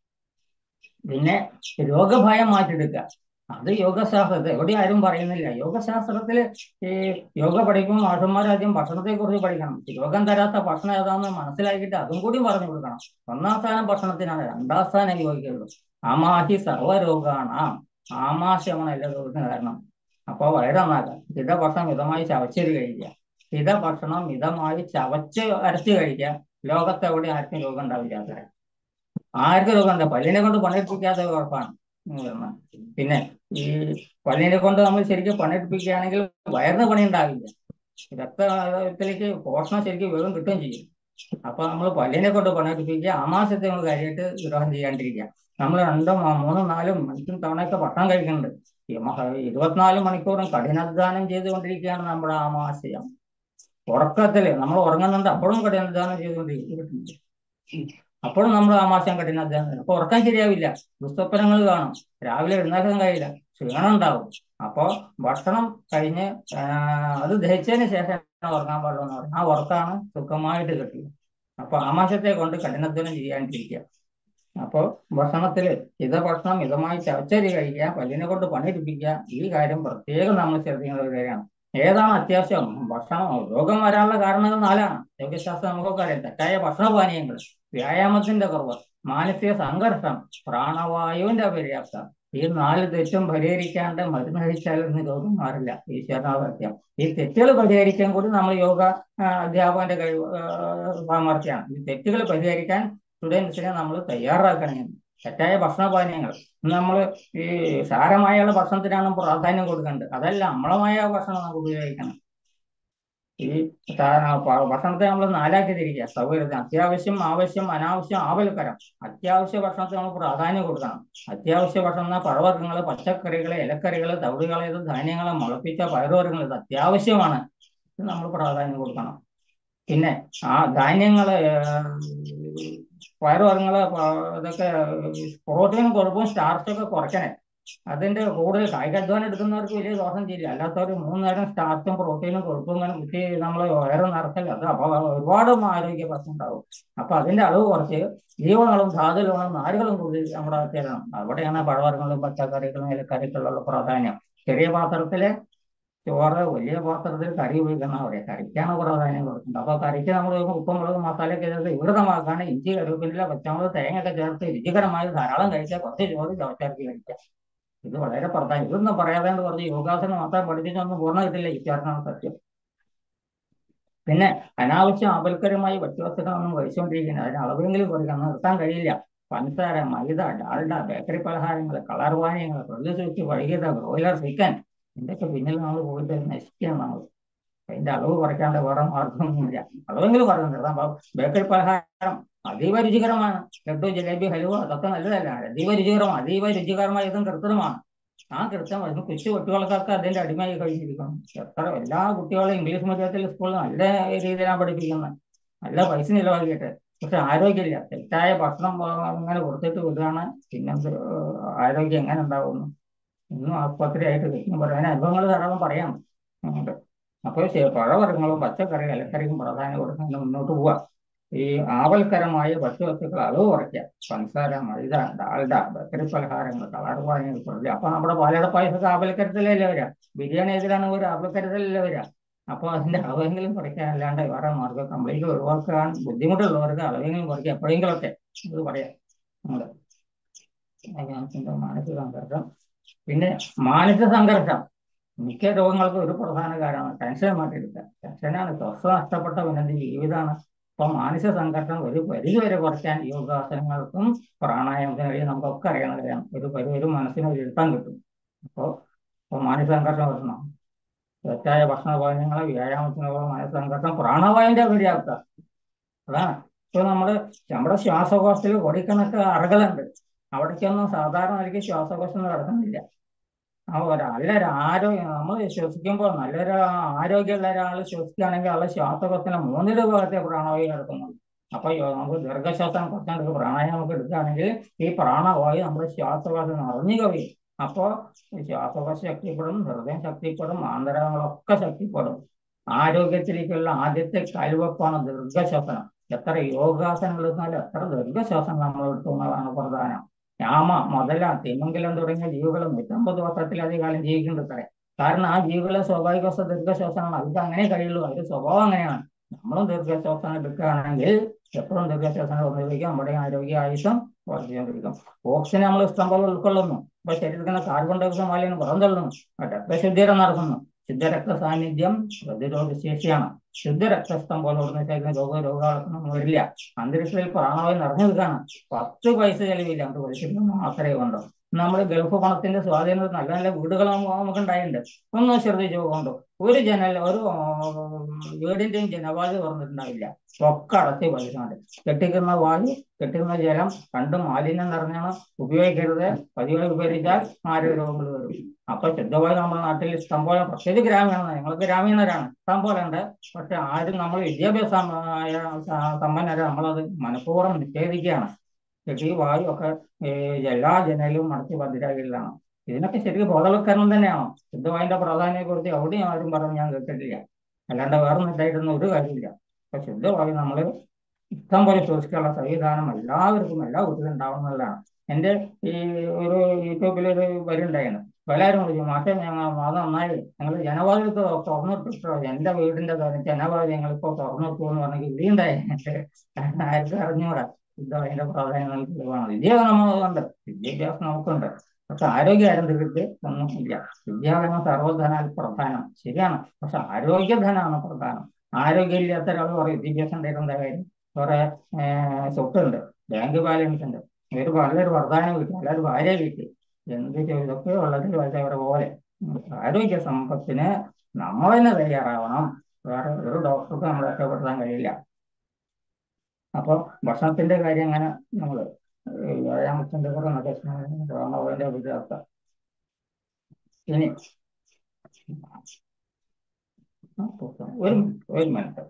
പിന്നെ രോഗഭയം മാറ്റിയെടുക്കുക അത് യോഗശാസ്ത്രത്തെ എവിടെ ആരും പറയുന്നില്ല യോഗശാസ്ത്രത്തില് ഈ യോഗ പഠിക്കുമ്പോൾ മാഷന്മാർ ആദ്യം ഭക്ഷണത്തെ കുറിച്ച് പഠിക്കണം രോഗം തരാത്ത ഭക്ഷണം ഏതാണെന്ന് മനസ്സിലാക്കിയിട്ട് അതും കൂടി പറഞ്ഞു കൊടുക്കണം ഒന്നാം സ്ഥാനം ഭക്ഷണത്തിനാണ് രണ്ടാം സ്ഥാനം യോഗിക്കുള്ളൂ ആമാഹി സർവ്വരോഗാണാം ആമാശമാണ് എല്ലാ രോഗത്തിന് കാരണം അപ്പോൾ വയറന്നാക്കാം ഹിത ഭക്ഷണം മിതമായി ചവച്ചത് കഴിക്കുക ഹിത ഭക്ഷണം മിതമായി ചവച്ച് അരച്ച് കഴിക്കുക ലോകത്തെവിടെ ആർക്കും രോഗം ഉണ്ടാവില്ല അത്ര ആർക്കും രോഗം ഉണ്ടാവും പല്ലിനെ കൊണ്ട് പണിയെടുപ്പിക്കാത്ത കുഴപ്പമാണ് ഉം. പിന്നെ ഈ പല്ലിനെ കൊണ്ട് നമ്മൾ ശരിക്കും പണിയെടുപ്പിക്കുകയാണെങ്കിൽ വയറിന് പണി ഉണ്ടാവില്ല രക്തത്തിലേക്ക് പോഷണം ശരിക്കും വേഗം കിട്ടുകയും ചെയ്യും അപ്പൊ നമ്മൾ പല്ലിനെ കൊണ്ട് പണിയെടുപ്പിക്കുക ആമാശത്തെ നമ്മൾ കാര്യമായിട്ട് ദ്രോഹം ചെയ്യാണ്ടിരിക്കുക നമ്മൾ രണ്ടും ആ, മൂന്നും നാലും അഞ്ചും തവണയൊക്കെ ഭക്ഷണം കഴിക്കുന്നുണ്ട് ഈ മഹ- ഇരുപത്തിനാല് മണിക്കൂറും കഠിനാധ്വാനം ചെയ്തുകൊണ്ടിരിക്കുകയാണ് നമ്മുടെ ആമാശയം ഉറക്കത്തില് നമ്മൾ ഉറങ്ങുന്നുണ്ട് അപ്പോഴും കഠിനാധ്വാനം ചെയ്തുകൊണ്ടിരിക്കുന്നുണ്ട് അപ്പോഴും നമ്മൾ ആമാശയം കഠിനാധ്വാനം അപ്പൊ ഉറക്കം ശരിയാവില്ല ദുസ്വപ്നങ്ങൾ കാണും രാവിലെ എഴുന്നേക്കാൻ കഴിയില്ല ക്ഷീണം ഉണ്ടാവും അപ്പോ ഭക്ഷണം കഴിഞ്ഞ് ആ, അത് ദഹിച്ചതിന് ശേഷം ഉറങ്ങാൻ പാടുള്ളൂ എന്ന് പറയും ആ ഉറക്കാണ് സുഖമായിട്ട് കിട്ടുക അപ്പൊ ആമാശത്തെ കൊണ്ട് കഠിനാധ്വാനം ചെയ്യാണ്ടിരിക്കുക അപ്പോൾ ഭക്ഷണത്തില് ഇത ഭക്ഷണം മിതമായി ചവച്ചരി കഴിക്കുക പല്ലിനെ കൊണ്ട് പണിയെടുപ്പിക്കുക ഈ കാര്യം പ്രത്യേകം നമ്മൾ ശ്രദ്ധിക്കേണ്ട ഒരു കാര്യമാണ് ഏതാണ് അത്യാവശ്യം ഭക്ഷണം രോഗം വരാനുള്ള കാരണങ്ങൾ നാലാണ് രോഗശാസ്ത്രം നമുക്കൊക്കെ അറിയാം തെറ്റായ ഭക്ഷണപാനീയങ്ങൾ വ്യായാമത്തിന്റെ കുറവ് മാനസിക സംഘർഷം പ്രാണവായുവിന്റെ അപര്യാപ്തം ഈ നാല് തെറ്റും പരിഹരിക്കാണ്ട് മരുന്ന് കഴിച്ചാലൊന്നും രോഗം മാറില്ല ഈശ്വരനാഥത്യം ഈ തെറ്റുകൾ പരിഹരിക്കാൻ കൂടി നമ്മൾ യോഗ ആ, അധ്യാപകന്റെ കഴിവ് ആ, സാമർഥ്യമാണ് ഈ തെറ്റുകൾ പരിഹരിക്കാൻ സ്റ്റുഡൻസിനെ നമ്മൾ തയ്യാറാക്കണം തെറ്റായ ഭക്ഷണപാനീയങ്ങൾ നമ്മൾ ഈ സാരമായുള്ള ഭക്ഷണത്തിനാണ് പ്രാധാന്യം കൊടുക്കേണ്ടത് അതല്ല അമ്ലമായ ഭക്ഷണം നമുക്ക് ഉപയോഗിക്കണം ഈ സാ- പ- ഭക്ഷണത്തെ നമ്മൾ നാലാക്കി തിരിക്കുക സൗകര്യത്തിന് അത്യാവശ്യം ആവശ്യം അനാവശ്യം ആവൽക്കരം അത്യാവശ്യ ഭക്ഷണത്തിന് നമ്മൾ പ്രാധാന്യം കൊടുക്കണം അത്യാവശ്യ ഭക്ഷണം എന്നാൽ പഴവർഗ്ഗങ്ങൾ പച്ചക്കറികൾ ഇലക്കറികൾ തവിടുകൾ ഇത് ധാന്യങ്ങൾ മുളപ്പിച്ച പയറുവർഗ്ഗങ്ങൾ ഇത് അത്യാവശ്യമാണ് ഇത് നമ്മൾ പ്രാധാന്യം കൊടുക്കണം പിന്നെ ആ ധാന്യങ്ങള് പയറുവർഗ്ഗങ്ങള് പ- ഇതൊക്കെ പ്രോട്ടീനും കൊഴുപ്പും സ്റ്റാർച്ചൊക്കെ കുറയ്ക്കണേ അതിന്റെ കൂടുതൽ കായികാധ്വാനം എടുക്കുന്നവർക്ക് വലിയ ദോഷം ചെയ്യില്ല അല്ലാത്തവർ മൂന്ന് നേരം സ്റ്റാർച്ചും പ്രോട്ടീനും കൊഴുപ്പും ഇങ്ങനെ കുത്തി നമ്മൾ വയറ് നിറക്കൽ അത് അപ്പൊ ഒരുപാട് ആരോഗ്യ പ്രശ്നം ഉണ്ടാവും അപ്പൊ അതിന്റെ അളവ് കുറച്ച് ജീവങ്ങളും ധാതുലവണവും നാരുകളും കൂടി നമ്മുടെ തരണം അവിടെയാണ് പഴവർഗ്ഗങ്ങളും പച്ചക്കറികളും ഇലക്കറികളുള്ള പ്രാധാന്യം ചെറിയ പാത്രത്തില് ചോറ് വലിയ പാത്രത്തിൽ കറി ഉപയോഗിക്കണം അവിടെ കറിക്കാണ് പ്രാധാന്യം കൊടുക്കുന്നത് അപ്പൊ കറിക്ക് നമ്മൾ ഉപ്പും മുളകും മസാലയൊക്കെ ചേർത്ത് വികൃതമാക്കാണ് ഇഞ്ചി കരുവേപ്പില പച്ചമുളക് തേങ്ങയൊക്കെ ചേർത്ത് രുചികരമായി ധാരാളം കഴിക്കുക കുറച്ച് ചോറ് ചവച്ചാക്കി കഴിക്കുക ഇത് വളരെ പ്രാധാന്യം ഇതൊന്നും പറയാതെ പറഞ്ഞ് യോഗാസനം മാത്രം പഠിപ്പിച്ചൊന്നും പൂർണ്ണ കിട്ടില്ല ഇത്യാർക്കാണ് സത്യം പിന്നെ അനാവശ്യം ആപൽക്കരമായി ഭക്ഷ്യവസ്തുക്കളൊന്നും കഴിച്ചുകൊണ്ടിരിക്കുന്നത് അതിന് അളവെങ്കിലും കുറയ്ക്കണം നിർത്താൻ കഴിയില്ല പഞ്ചസാര മൈദ ഡാൽഡ ബേക്കറി പലഹാരങ്ങൾ കളർ പാനീയങ്ങൾ തൊഴിൽ സൂക്ഷിച്ച് വൈകിത ബ്രോയിലർ ചിക്കൻ ഇതിന്റെയൊക്കെ പിന്നിൽ നമ്മൾ പോയിട്ട് നശിക്കുകയാണ് നമ്മൾ അതിന്റെ അളവ് കുറയ്ക്കാണ്ട് വേറെ മാർഗമൊന്നുമില്ല അളവെങ്കിലും കുറയ്ക്കണം നിർത്താൻ പാ- ബേക്കറി പലഹാരം അതീവ രുചികരമാണ് ലഡു ജിലേബി ഹലുവ അതൊക്കെ നല്ലതല്ല അതീവ രുചികരമാണ് അതീവ രുചികരമായ ഇതും കൃത്രിമമാണ് ആ കൃത്യം അത് കൊച്ചു കുട്ടികൾക്കൊക്കെ അതിന്റെ അടിമയായി കഴിഞ്ഞിരിക്കണം എത്ര എല്ലാ കുട്ടികളും ഇംഗ്ലീഷ് മീഡിയത്തിൽ സ്കൂളിൽ നല്ല രീതിയിലാണ് പഠിപ്പിക്കുന്നത് നല്ല പൈസ നിലവാക്കിയിട്ട് പക്ഷെ ആരോഗ്യമില്ല തെറ്റായ ഭക്ഷണം ആ, ഇങ്ങനെ കൊടുത്തിട്ട് വിടുകയാണ് പിന്നെ എന്ത്, ആ, ആരോഗ്യം എങ്ങനെ ഉണ്ടാവുന്നു ഇന്നും ആസ്പത്രി ആയിട്ട് കിട്ടും പറയാൻ അനുഭവങ്ങൾ ധാരാളം പറയാം ഉണ്ട്. അപ്പോൾ ശ- പഴവർഗ്ഗങ്ങളും പച്ചക്കറി ഇലക്കറിയും പ്രാധാന്യം കൊടുക്കാൻ മുന്നോട്ട് പോവുക ഈ ആവൽക്കരമായ ഭക്ഷ്യവസ്തുക്കൾ അളവ് കുറയ്ക്കുക പഞ്ചസാര മൈദ ഡാൽഡ ബേക്കറി പലഹാരങ്ങൾ കളർ പാനീയങ്ങൾ കുറയ്ക്കുക അപ്പൊ നമ്മുടെ പാലട പായസമൊക്കെ ആവൽക്കരത്തിലല്ലേ വരിക ബിരിയാണി ഏതിലാണ് ഒരു ആവൽക്കരത്തിലല്ലേ വരിക അപ്പോൾ അതിന്റെ അളവെങ്കിലും കുറയ്ക്കാൻ അല്ലാണ്ട് വേറെ മാർഗ്ഗം കംപ്ലീറ്റ് ഒഴിവാക്കാൻ ബുദ്ധിമുട്ടുള്ളവർക്ക് അളവെങ്കിലും കുറയ്ക്കുക എപ്പോഴെങ്കിലൊക്കെ അത് പറയാം നമ്മള് അതിനകത്തിന്റെ മാനസിക സംഘർഷം പിന്നെ മാനസിക സംഘർഷം മിക്ക രോഗങ്ങൾക്കും ഒരു പ്രധാന കാരണമാണ് ടെൻഷൻ മാറ്റിയെടുക്കുക ടെൻഷനാണ് സ്വസ്ഥ നഷ്ടപ്പെട്ട പിന്നെ ജീവിതമാണ് അപ്പൊ മാനസിക സംഘർഷം ഒരു പരിധി വരെ കുറയ്ക്കാൻ യോഗാസനങ്ങൾക്കും പ്രാണായാമത്തിനും കഴിയും നമുക്കൊക്കെ അറിയാൻ കഴിയാം ഒരു പരിധി ഒരു മനസ്സിന് ഒരു ഇരുത്തം കിട്ടും അപ്പോൾ അപ്പോൾ മാനസിക സംഘർഷം വരണം തെറ്റായ ഭക്ഷണപാനീയങ്ങളെ വ്യായാമത്തിനുള്ള മാനസിക സംഘർഷം പ്രാണവായുവിന്റെ വഴിയാക്കുക അതാണ് ഇപ്പൊ നമ്മള് നമ്മുടെ ശ്വാസകോശത്തിൽ കോടിക്കണക്ക് അറകളുണ്ട് അവിടേക്കൊന്നും സാധാരണ നിലയ്ക്ക് ശ്വാസകോശം നടക്കുന്നില്ല ആ ഒരു നല്ലൊരു ആരോഗ്യം നമ്മൾ ശ്വസിക്കുമ്പോൾ നല്ലൊരു ആരോഗ്യമുള്ള ഒരാൾ ശ്വസിക്കുകയാണെങ്കിൽ ആളെ ശ്വാസകോശത്തിന് മൂന്നില് ഭാഗത്തെ പ്രാണവായു നടക്കുന്നുണ്ട് അപ്പൊ ഈ നമുക്ക് ദീർഘശ്വാസം കുറച്ചുകൊണ്ട് പ്രാണായാമം നമുക്ക് എടുക്കുകയാണെങ്കിൽ ഈ പ്രാണവായു നമ്മുടെ ശ്വാസകോശം നിറഞ്ഞു കവിയും അപ്പോ ഈ ശ്വാസകോശം ശക്തിപ്പെടും ഹൃദയം ശക്തിപ്പെടും ആന്തരങ്ങളൊക്കെ ശക്തിപ്പെടും ആരോഗ്യത്തിലേക്കുള്ള ആദ്യത്തെ കൽവപ്പാണ് ദീർഘശ്വസനം എത്ര യോഗാസനങ്ങൾ എടുത്താലും എത്ര ദീർഘശ്വാസം നമ്മൾ എടുക്കുന്നതാണ് പ്രധാനം ഞാമ മുതല തിമിംഗലം തുടങ്ങിയ ജീവികൾ നൂറ്റമ്പത് വർഷത്തിലധികം കാലം ജീവിക്കുന്നുണ്ട് കാരണം ആ ജീവികളെ സ്വാഭാവിക അവസ്ഥ ദീർഘശ്വാസമാണ് അവർക്ക് അങ്ങനെ കഴിയുള്ളൂ അവരുടെ സ്വഭാവം അങ്ങനെയാണ് നമ്മളും ദീർഘശ്വാസം എടുക്കുകയാണെങ്കിൽ എപ്പോഴും ദീർഘശ്വാസം ഉപയോഗിക്കും നമ്മുടെ ആരോഗ്യ ആയുഷം വർദ്ധിച്ചുകൊണ്ടിരിക്കും ഓക്സിജൻ നമ്മൾ ഇഷ്ടംപോലെ ഉൾക്കൊള്ളുന്നു അപ്പൊ ശരീരത്തിന് കാർബൺ ഡയോക്സൈഡ് മാലിന്യം പുറന്തള്ളുന്നു രക്തശുദ്ധീകരണം നടക്കുന്നു ശുദ്ധരക്ത സാന്നിധ്യം പ്രതിരോധ ശേഷിയാണ് ശുദ്ധരക്തസ്ഥം പോലെ ഓടുന്ന ശരീരം രോഗ രോഗാളൊന്നും വരില്ല അന്തരീക്ഷത്തിൽ പ്രാണവായു നിറഞ്ഞു നിൽക്കുകയാണ് പത്ത് പൈസ ചെലവില്ല നമുക്ക് പരിശീലനം മാത്രമേ ഉണ്ടോ നമ്മൾ ഗൾഫ് പണത്തിന്റെ സ്വാധീനത്തിൽ നല്ല നല്ല വീടുകൾ നമുക്ക് ഉണ്ടായിട്ടുണ്ട് ഒന്ന് ശ്രദ്ധിച്ചു പോകുന്നുണ്ടോ ഒരു ജനൽ ഒരു വീടിന്റെയും ജനവാതി തുറന്നിട്ടുണ്ടാവില്ല ഒക്കെ അടച്ച് പലിശുണ്ട് കെട്ടിക്കുന്ന വായു കെട്ടിക്കുന്ന ജലം രണ്ടും മാലിന്യം നിറഞ്ഞാണ് ഉപയോഗിക്കരുത് പതിവായി ഉപയോഗിച്ചാൽ ആരോഗ്യ രോഗങ്ങൾ വരും അപ്പൊ ശുദ്ധവായു നമ്മുടെ നാട്ടിൽ ഇഷ്ടംപോലെ പ്രത്യേകിച്ച് ഗ്രാമീണ ഞങ്ങൾ ഗ്രാമീണരാണ് ഇഷ്ടംപോലെ ഉണ്ട് പക്ഷെ ആരും നമ്മൾ വിദ്യാഭ്യാസമായ സമ്പന്നരെ നമ്മളത് മനഃപൂർവ്വം നിഷേധിക്കുകയാണ് ഈ വായു ഒക്കെ എല്ലാ ജനലും അടച്ച് ഭദ്രാകിലാണ് ഇതിനൊക്കെ ശരിക്കും ബോധവൽക്കരണം തന്നെയാണോ ശുദ്ധവായുവിന്റെ പ്രാധാന്യത്തെ കുറിച്ച് എവിടെയും ആരും പറഞ്ഞു ഞാൻ കേട്ടിട്ടില്ല അല്ലാണ്ട് വേറെ ഇതായിട്ടൊന്നും ഒരു കാര്യമില്ല അപ്പൊ ശുദ്ധവായു നമ്മൾ ഇഷ്ടം പോലെ ശ്വസിക്കാനുള്ള സംവിധാനം എല്ലാവർക്കും എല്ലാ വീട്ടിലും ഉണ്ടാവുന്നതാണ് എൻ്റെ ഈ ഒരു യൂട്യൂബിൽ ഒരു വരുണ്ടായിരുന്നു എല്ലാവരും വിളിച്ചു മാഷെ ഞങ്ങൾ അത് നന്നായി ഞങ്ങൾ ജനവാതിൽ തുറന്നിട്ടിട്ടോ എൻ്റെ വീടിന്റെ ജനവാതിൽ ഞങ്ങളിപ്പോ തുറന്നിട്ടു എന്ന് പറഞ്ഞെങ്കിൽ ഇടിയുണ്ടായി ആർക്കും അറിഞ്ഞൂടാ ശുദ്ധവായുവിന്റെ പ്രാധാന്യം നമുക്ക് തെളിവാണ് വിദ്യാഭ്യാസം നമുക്കുണ്ട് വിദ്യാഭ്യാസം നമുക്കുണ്ട് പക്ഷെ ആരോഗ്യ ആരംഭിച്ചിട്ട് ഒന്നും ഇല്ല വിദ്യാഭ്യാസം സർവ്വധനാൽ പ്രധാനം ശരിയാണ് പക്ഷെ ആരോഗ്യധനാണ് പ്രധാനം ആരോഗ്യമില്ലാത്ത ഒരാൾ പറയും വിദ്യാഭ്യാസം ഉണ്ടായിട്ട് എന്താ കാര്യം കുറെ സ്വത്തുണ്ട് ബാങ്ക് ബാലൻസ് ഉണ്ട് ഒരു നല്ലൊരു വർദ്ധാനം കിട്ടി നല്ലൊരു ഭാര്യ കിട്ടി എന്ത് ഇതൊക്കെ ഉള്ളതിൽ വളരെ പോലെ ആരോഗ്യ സമ്പത്തിന് നമ്മൾ തന്നെ തയ്യാറാവണം വേറെ ഒരു ഡോക്ടർക്ക് നമ്മളെ രക്ഷപ്പെടുത്താൻ കഴിയില്ല അപ്പോൾ ഭക്ഷണത്തിന്റെ കാര്യം അങ്ങനെ നമ്മൾ വ്യായാമത്തിന്റെ കൂടെ നടക്കുന്നതിന്റെ വിദ്യാർത്ഥ ഇനി ഒരു ഒരു മിനിറ്റ്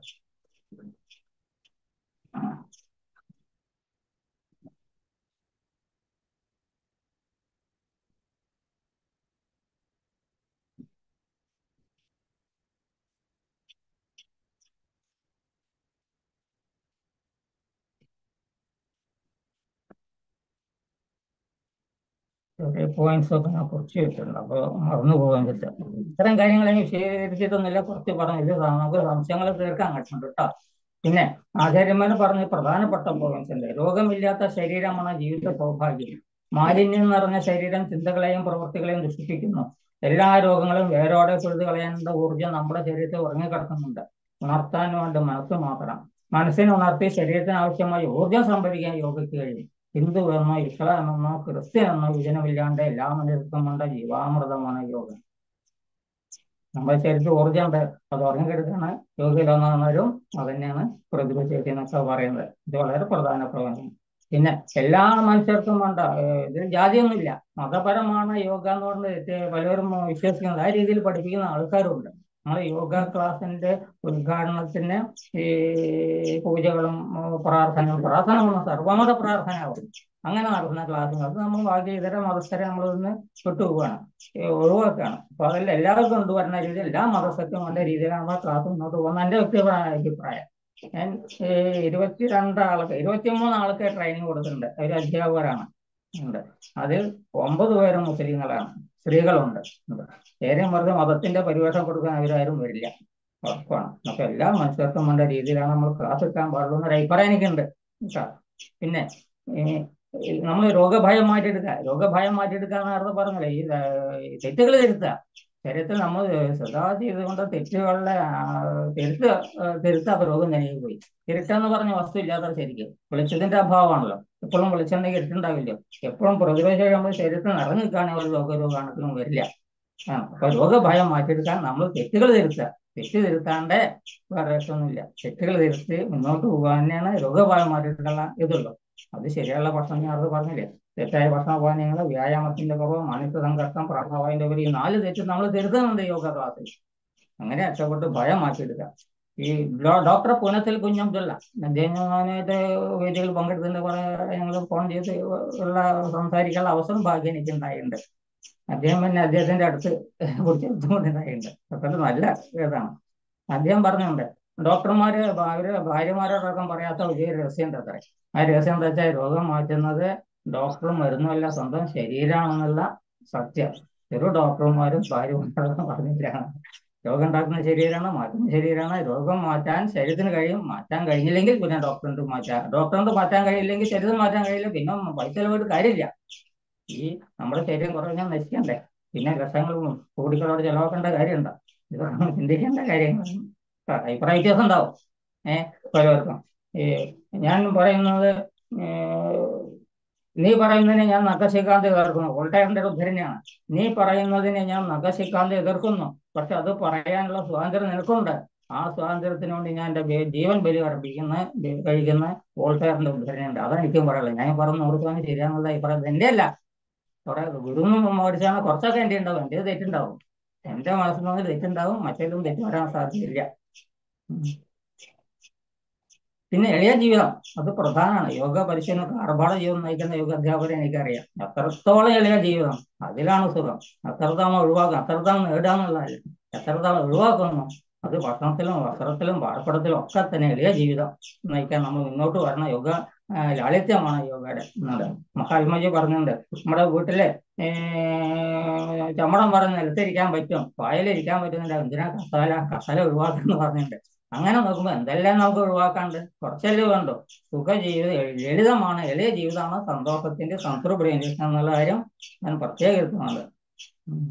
പോയിന്റ്സ് ഒക്കെ ഞാൻ കുറിച്ച് വെച്ചിട്ടുണ്ട് അപ്പോൾ മറന്നു പോകാൻ പറ്റും ഇത്തരം കാര്യങ്ങൾ വിശദീകരിച്ചിട്ടൊന്നുമില്ല കുറച്ച് പറഞ്ഞില്ല നമുക്ക് സംശയങ്ങൾ തീർക്കാൻ കിട്ടുന്നുണ്ട് കേട്ടോ പിന്നെ ആചാര്യന്മാർ പറഞ്ഞ പ്രധാനപ്പെട്ട പോയിന്റ്സ് ഉണ്ട് രോഗമില്ലാത്ത ശരീരമാണ് ജീവിത സൗഭാഗ്യം മാലിന്യം നിറഞ്ഞ ശരീരം ചിന്തകളെയും പ്രവൃത്തികളെയും ദുഷിപ്പിക്കുന്നു എല്ലാ രോഗങ്ങളും വേരോടെ തൊഴുത് കളയാനുള്ള ഊർജ്ജം നമ്മുടെ ശരീരത്തിൽ ഉറങ്ങിക്കിടക്കുന്നുണ്ട് ഉണർത്താൻ വേണ്ട മനസ്സ് മാത്രം മനസ്സിനെ ഉണർത്തി ശരീരത്തിന് ആവശ്യമായ ഊർജ്ജം സംഭരിക്കാൻ യോഗയ്ക്ക് കഴിയും ഹിന്ദു എന്നോ ഇസ്ലാം എന്നോ ക്രിസ്ത്യൻ എന്നോ വിജനമില്ലാണ്ട് എല്ലാ മനുഷ്യർക്കും കൊണ്ട് ജീവാമൃതമാണ് യോഗം നമ്മുടെ ശരീരത്തിൽ ഊർജ്ജം ഉണ്ട് അത് ഉറങ്ങിക്കെടുക്കാണ് യോഗയിലൊന്നവരും അതന്നെയാണ് പ്രതിരോധ ശേഷി എന്നൊക്കെ പറയുന്നത് ഇത് വളരെ പ്രധാനപ്പെട്ടതാണ് പിന്നെ എല്ലാ മനുഷ്യർക്കും വേണ്ട ഇതിൽ ജാതിയൊന്നുമില്ല മതപരമാണ് യോഗ എന്ന് പറഞ്ഞത് പലരും വിശ്വസിക്കുന്നത് ആ രീതിയിൽ പഠിപ്പിക്കുന്ന ആൾക്കാരുണ്ട് നമ്മൾ യോഗ ക്ലാസിന്റെ ഉദ്ഘാടനത്തിന് ഈ പൂജകളും ഉം, പ്രാർത്ഥനകളും പ്രാർത്ഥനകളും സർവമത പ്രാർത്ഥനയാവും അങ്ങനെ നടത്തുന്ന ക്ലാസ്സുകൾ അത് നമ്മൾ ബാക്കി ഇതര മതസ്ഥരെ നമ്മളൊന്ന് വിട്ടുപോവാണ് ഈ ഒഴിവാക്കുകയാണ് അപ്പൊ അതിൽ എല്ലാവർക്കും കൊണ്ടുവരുന്ന രീതിയിൽ എല്ലാ മതസ്ഥർക്കും വേണ്ട രീതിയിലാണ് നമ്മൾ ക്ലാസ് മുന്നോട്ട് പോകുന്നത് എൻ്റെ വ്യക്തിപരമായ അഭിപ്രായം ഞാൻ ഈ ഇരുപത്തിരണ്ട് ആൾക്ക് ഇരുപത്തിമൂന്ന് ആൾക്ക് ട്രെയിനിങ് കൊടുത്തിട്ടുണ്ട് അവർ അധ്യാപകരാണ് ഉണ്ട് അതിൽ ഒമ്പത് പേരും മുസ്ലിങ്ങളാണ് സ്ത്രീകളുണ്ട് ഉണ്ട്. നേരെയും മറിച്ച് മതത്തിന്റെ പരിവേഷം കൊടുക്കാൻ അവരാരും വരില്ല ഉറപ്പാണ് അപ്പൊ എല്ലാ മനുഷ്യർക്കും വേണ്ട രീതിയിലാണ് നമ്മൾ ക്ലാസ് എടുക്കാൻ പാടുള്ളൂ എന്നൊരു അഭിപ്രായം എനിക്കുണ്ട് കേട്ടോ പിന്നെ നമ്മൾ രോഗഭയം മാറ്റിയെടുക്കുക രോഗഭയം മാറ്റിയെടുക്കുക എന്ന് നേരത്തെ പറഞ്ഞില്ലേ ഈ ഈ തെറ്റുകൾ തിരുത്തുക ശരീരത്തിൽ നമ്മൾ സദാ ചെയ്തുകൊണ്ട് തെറ്റുകളുടെ ആ, തിരുത്തുക ആ, തിരുത്താത്ത രോഗം തന്നെ പോയി തിരുട്ടെന്ന് പറഞ്ഞ വസ്തു ഇല്ലാത്ത ശരിക്കും വെളിച്ചത്തിന്റെ അഭാവമാണല്ലോ എപ്പോഴും വെളിച്ചുണ്ടെങ്കിൽ ഇരുട്ടുണ്ടാവില്ല എപ്പോഴും പ്രതിരോധ ശേഷി നമ്മുടെ ശരീരത്തിൽ നിറഞ്ഞു നിൽക്കുകയാണെങ്കിൽ ഒരു രോഗ രോഗാണുക്കളും വരില്ല ആ അപ്പൊ രോഗഭയം മാറ്റിയെടുക്കാൻ നമ്മൾ തെറ്റുകൾ തിരുത്തുക തെറ്റ് തിരുത്താണ്ട് വേറെ ഒന്നുമില്ല തെറ്റുകൾ തിരുത്തി മുന്നോട്ട് പോകാൻ തന്നെയാണ് രോഗഭയം മാറ്റിയെടുക്കാനുള്ള ഇതുള്ളൂ അത് ശരിയുള്ള ഭക്ഷണം ഞാൻ അത് പറഞ്ഞില്ലേ തെറ്റായ ഭക്ഷണപാനീയങ്ങൾ വ്യായാമത്തിന്റെ കുറവ് മാനസിക സംഘർഷം പ്രാണവായുവിന്റെ ഉപരി ഈ നാല് തെറ്റ് നമ്മൾ തിരുത്തുന്നുണ്ട് യോഗ ക്ലാസ്സിൽ അങ്ങനെ രക്ഷപ്പെട്ട് ഭയം മാറ്റിയെടുക്കുക ഈ ഡോ- ഡോക്ടർ പുനത്തിൽ കുഞ്ഞബ്ദുള്ള അദ്ദേഹം ഞാനായിട്ട് വേദിയിൽ പങ്കെടുത്തതിന്റെ കുറെ ഞങ്ങൾ ഫോൺ ചെയ്ത് ഉള്ള സംസാരിക്കാനുള്ള അവസരം ഭാഗ്യം എനിക്ക് ഉണ്ടായിട്ടുണ്ട് അദ്ദേഹം പിന്നെ അദ്ദേഹത്തിന്റെ അടുത്ത് കുറിച്ചുണ്ടായിട്ടുണ്ട് അത്ര നല്ല ഇതാണ് അദ്ദേഹം പറഞ്ഞുണ്ട് ഡോക്ടർമാര് ഭാ- അവര് ഭാര്യമാരോടൊപ്പം പറയാത്ത വലിയ രഹസ്യം എന്താ അത്ര ആ രഹസ്യം എന്താ വെച്ചാൽ രോഗം മാറ്റുന്നത് ഡോക്ടറും മരുന്നുമല്ല സ്വന്തം ശരീരമാണെന്നുള്ള സത്യം ഒരു ഡോക്ടർമാരും ഭാര്യമാരോടൊപ്പം പറഞ്ഞില്ലാണ് രോഗം ഉണ്ടാക്കുന്ന ശരീരമാണ് മാറ്റുന്ന ശരീരമാണ് രോഗം മാറ്റാൻ ശരീരത്തിന് കഴിയും മാറ്റാൻ കഴിഞ്ഞില്ലെങ്കിൽ പിന്നെ ഡോക്ടറിന്റെ മാറ്റാം ഡോക്ടറിന്റെ മാറ്റാൻ കഴിയില്ലെങ്കിൽ ശരീരം മാറ്റാൻ കഴിയില്ല പിന്നെ പൈസ ചെലവായിട്ട് കാര്യമില്ല ഈ നമ്മുടെ ശരീരം കുറേ ഞാൻ നശിക്കണ്ടേ പിന്നെ ലക്ഷങ്ങളും കോടികളോട് ചെലവാക്കേണ്ട കാര്യമുണ്ടോ ഇത് നമ്മൾ ചിന്തിക്കേണ്ട കാര്യങ്ങളാണ് ആ, അഭിപ്രായ വ്യത്യാസം ഉണ്ടാവും ഏഹ് പലവർക്കും ഈ ഞാൻ പറയുന്നത് ഏഹ്, നീ പറയുന്നതിനെ ഞാൻ നഖശിക്കാന്ത് എതിർക്കുന്നു വോൾട്ടയറിന്റെ ഒരു ഉദ്ധരണിയാണ് നീ പറയുന്നതിനെ ഞാൻ നഖശിക്കാന്ത് എതിർക്കുന്നു പക്ഷെ അത് പറയാനുള്ള സ്വാതന്ത്ര്യം നിനക്കുണ്ട് ആ സ്വാതന്ത്ര്യത്തിന് വേണ്ടി ഞാൻ എൻ്റെ ബേ- ജീവൻ ബലി അർപ്പിക്കുന്ന ബലി കഴിക്കുന്ന വോൾട്ടയറിന്റെ ഉദ്ധരണിയുണ്ട് അതാണ് എനിക്കും പറയുള്ളത് ഞാൻ പറഞ്ഞു നൂറുക്കാണ് ശരിയാന്നുള്ള അഭിപ്രായം എൻ്റെ അല്ല കുറെ ഗുരുന്ന് മേടിച്ചാണ് കുറച്ചൊക്കെ എൻ്റെ ഉണ്ടാവും എൻ്റെ തെറ്റുണ്ടാവും എൻ്റെ മനസ്സിൽ നിന്ന് തെറ്റുണ്ടാവും മറ്റേതും തെറ്റ് വരാൻ സാധ്യതയില്ല ഉം. പിന്നെ എളിയ ജീവിതം അത് പ്രധാനമാണ് യോഗ പരിശീലനം ആർഭാട ജീവിതം നയിക്കുന്ന യോഗ അധ്യാപകരെ എനിക്കറിയാം എത്രത്തോളം എളിയ ജീവിതം അതിലാണ് സുഖം എത്രത്തോളം ഒഴിവാക്കുക എത്രത്തോളം നേടുക എന്നുള്ളതല്ല എത്രത്തോളം ഒഴിവാക്കുന്നു അത് ഭക്ഷണത്തിലും വസ്ത്രത്തിലും പാർപ്പിടത്തിലും ഒക്കെ തന്നെ എളിയ ജീവിതം നയിക്കാൻ നമ്മൾ മുന്നോട്ട് വരണം യോഗ ആ, ലാളിത്യമാണ് യോഗയുടെ എന്നത് മഹാത്മജി പറഞ്ഞിട്ടുണ്ട് നമ്മുടെ വീട്ടിലെ ഏർ, ചമ്മടം പറഞ്ഞ് നിലത്തിരിക്കാൻ പറ്റും പായലിരിക്കാൻ പറ്റുന്നില്ല എന്തിനാ കസാല കസാല ഒഴിവാക്കുന്നു പറഞ്ഞിട്ടുണ്ട് അങ്ങനെ നോക്കുമ്പോൾ എന്തെല്ലാം നമുക്ക് ഒഴിവാക്കാണ്ട് കുറച്ചല്ലേ വേണ്ടു സുഖ ജീവിതം ലളിതമാണ് എളിയ ജീവിതമാണ് സന്തോഷത്തിന്റെ സംതൃപ്തി എന്നുള്ള കാര്യം ഞാൻ പ്രത്യേകം എടുക്കുന്നുണ്ട് ഉം.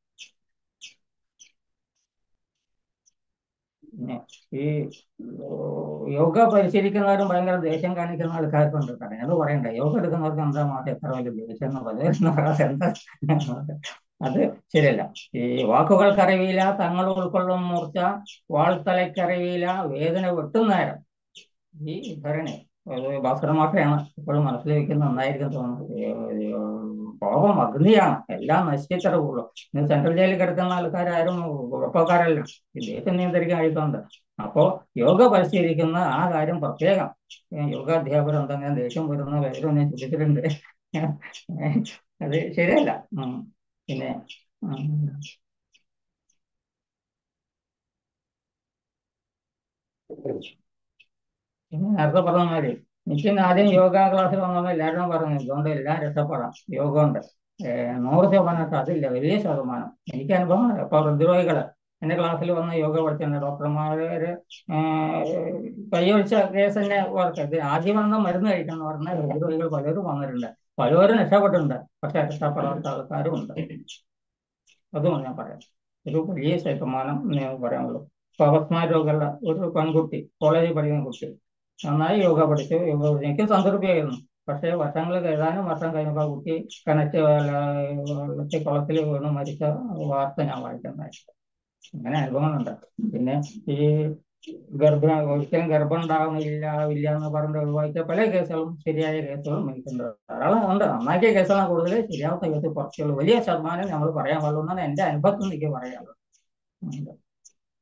പിന്നെ ഈ ഓ, യോഗ പരിശീലിക്കുന്നവരും ഭയങ്കര ദേഷ്യം കാണിക്കുന്ന ആൾക്കാർക്കുണ്ട് കാരണം അത് പറയണ്ട യോഗ എടുക്കുന്നവർക്ക് എന്താ മാറ്റം എത്ര വലിയ ദേഷ്യം എന്ന് പലരും പറയാതെ എന്താ അത് ശരിയല്ല ഈ വാക്കുകൾക്കറിവിയില്ല തങ്ങൾ ഉൾക്കൊള്ളും മൂർച്ച വാൾത്തലയ്ക്കറിവിയില്ല വേദന വെട്ടും നേരം ഈ ധരണി അത് ഭാസ്കര മാഷയാണ് എപ്പോഴും മനസ്സിൽ വെക്കുന്ന നന്നായിരിക്കും തോന്നുന്നത് ഏ, ഏ, കോപം അഗ്നിയാണ് എല്ലാം നശിച്ചിട്ടേ ഉള്ളൂ ഇന്ന് സെൻട്രൽ ജയിലിൽ കിടക്കുന്ന ആൾക്കാരും കുഴപ്പക്കാരല്ല ഈ ദേഷ്യം നിയന്ത്രിക്കാൻ കഴിയുന്നുണ്ട് അപ്പോ യോഗ പരിശീലിക്കുന്ന ആ കാര്യം പ്രത്യേകം ഏ, യോഗാധ്യാപകർ എന്തെങ്കിലും ദേഷ്യം വരുന്ന പലരും ഞാൻ ചിന്തിച്ചിട്ടുണ്ട് ഏ, അത് ശരിയല്ല ഉം. പിന്നെ ഉം. പിന്നെ നേരത്തെ പറഞ്ഞ മാതിരി എനിക്ക് ആദ്യം യോഗ ക്ലാസ്സിൽ വന്നപ്പോൾ എല്ലാവരും പറഞ്ഞു ഇതുകൊണ്ട് എല്ലാം രക്ഷപ്പെടാം യോഗ കൊണ്ട് ഏർ നൂറ് ശതമാനം അതില്ല വലിയ ശതമാനം എനിക്ക് അനുഭവം ഇപ്പൊ ഹൃദ്രോഗികള് എന്റെ ക്ലാസ്സിൽ വന്ന യോഗ പഠിച്ചിട്ടുണ്ട് ഡോക്ടർമാര് കൈയൊഴിച്ച കേസ് തന്നെ ഓർക്കുക ഇത് ആദ്യം വന്ന മരുന്ന് കഴിക്കണം എന്ന് പറഞ്ഞാൽ ഹൃദ്രോഗികൾ പലരും വന്നിട്ടുണ്ട് പലരും രക്ഷപ്പെട്ടിട്ടുണ്ട് പക്ഷെ രക്ഷപ്പെടാത്ത ആൾക്കാരും ഉണ്ട് അതും ഞാൻ പറയാം ഒരു വലിയ ശതമാനം ഞാൻ പറയാനുള്ളൂ ഇപ്പൊ അപസ്മാര രോഗമുള്ള ഒരു പെൺകുട്ടി കോളേജിൽ പഠിക്കുന്ന കുട്ടി നന്നായി യോഗ പഠിച്ചു യോഗ പഠിച്ചു എനിക്ക് സംതൃപ്തിയായിരുന്നു പക്ഷേ വർഷങ്ങൾ ഏതാനും വർഷം കഴിഞ്ഞപ്പോൾ ആ കുട്ടി കിണറ്റ് വെള്ളത്തിൽ കുളത്തിൽ വീണ് മരിച്ച വാർത്ത ഞാൻ വായിക്കുന്നുണ്ടായി അങ്ങനെ അനുഭവങ്ങളുണ്ട് പിന്നെ ഈ ഗർഭ ഒരിക്കലും ഗർഭം ഉണ്ടാവുന്നില്ല ഇല്ല എന്ന് പറഞ്ഞ് ഒഴിവാക്കിയ പല കേസുകളും ശരിയായ കേസുകളും എനിക്കുണ്ട് ധാരാളം ഉണ്ട് നന്നാക്കിയ കേസുകളാണ് കൂടുതൽ ശരിയാവാത്ത കേസ് കുറച്ചുള്ളൂ വലിയ ശതമാനം നമ്മൾ പറയാൻ പാടുള്ളൂ എന്നാണ് എൻ്റെ അനുഭവത്തിൽ നിന്ന് എനിക്ക് പറയാനുള്ളത്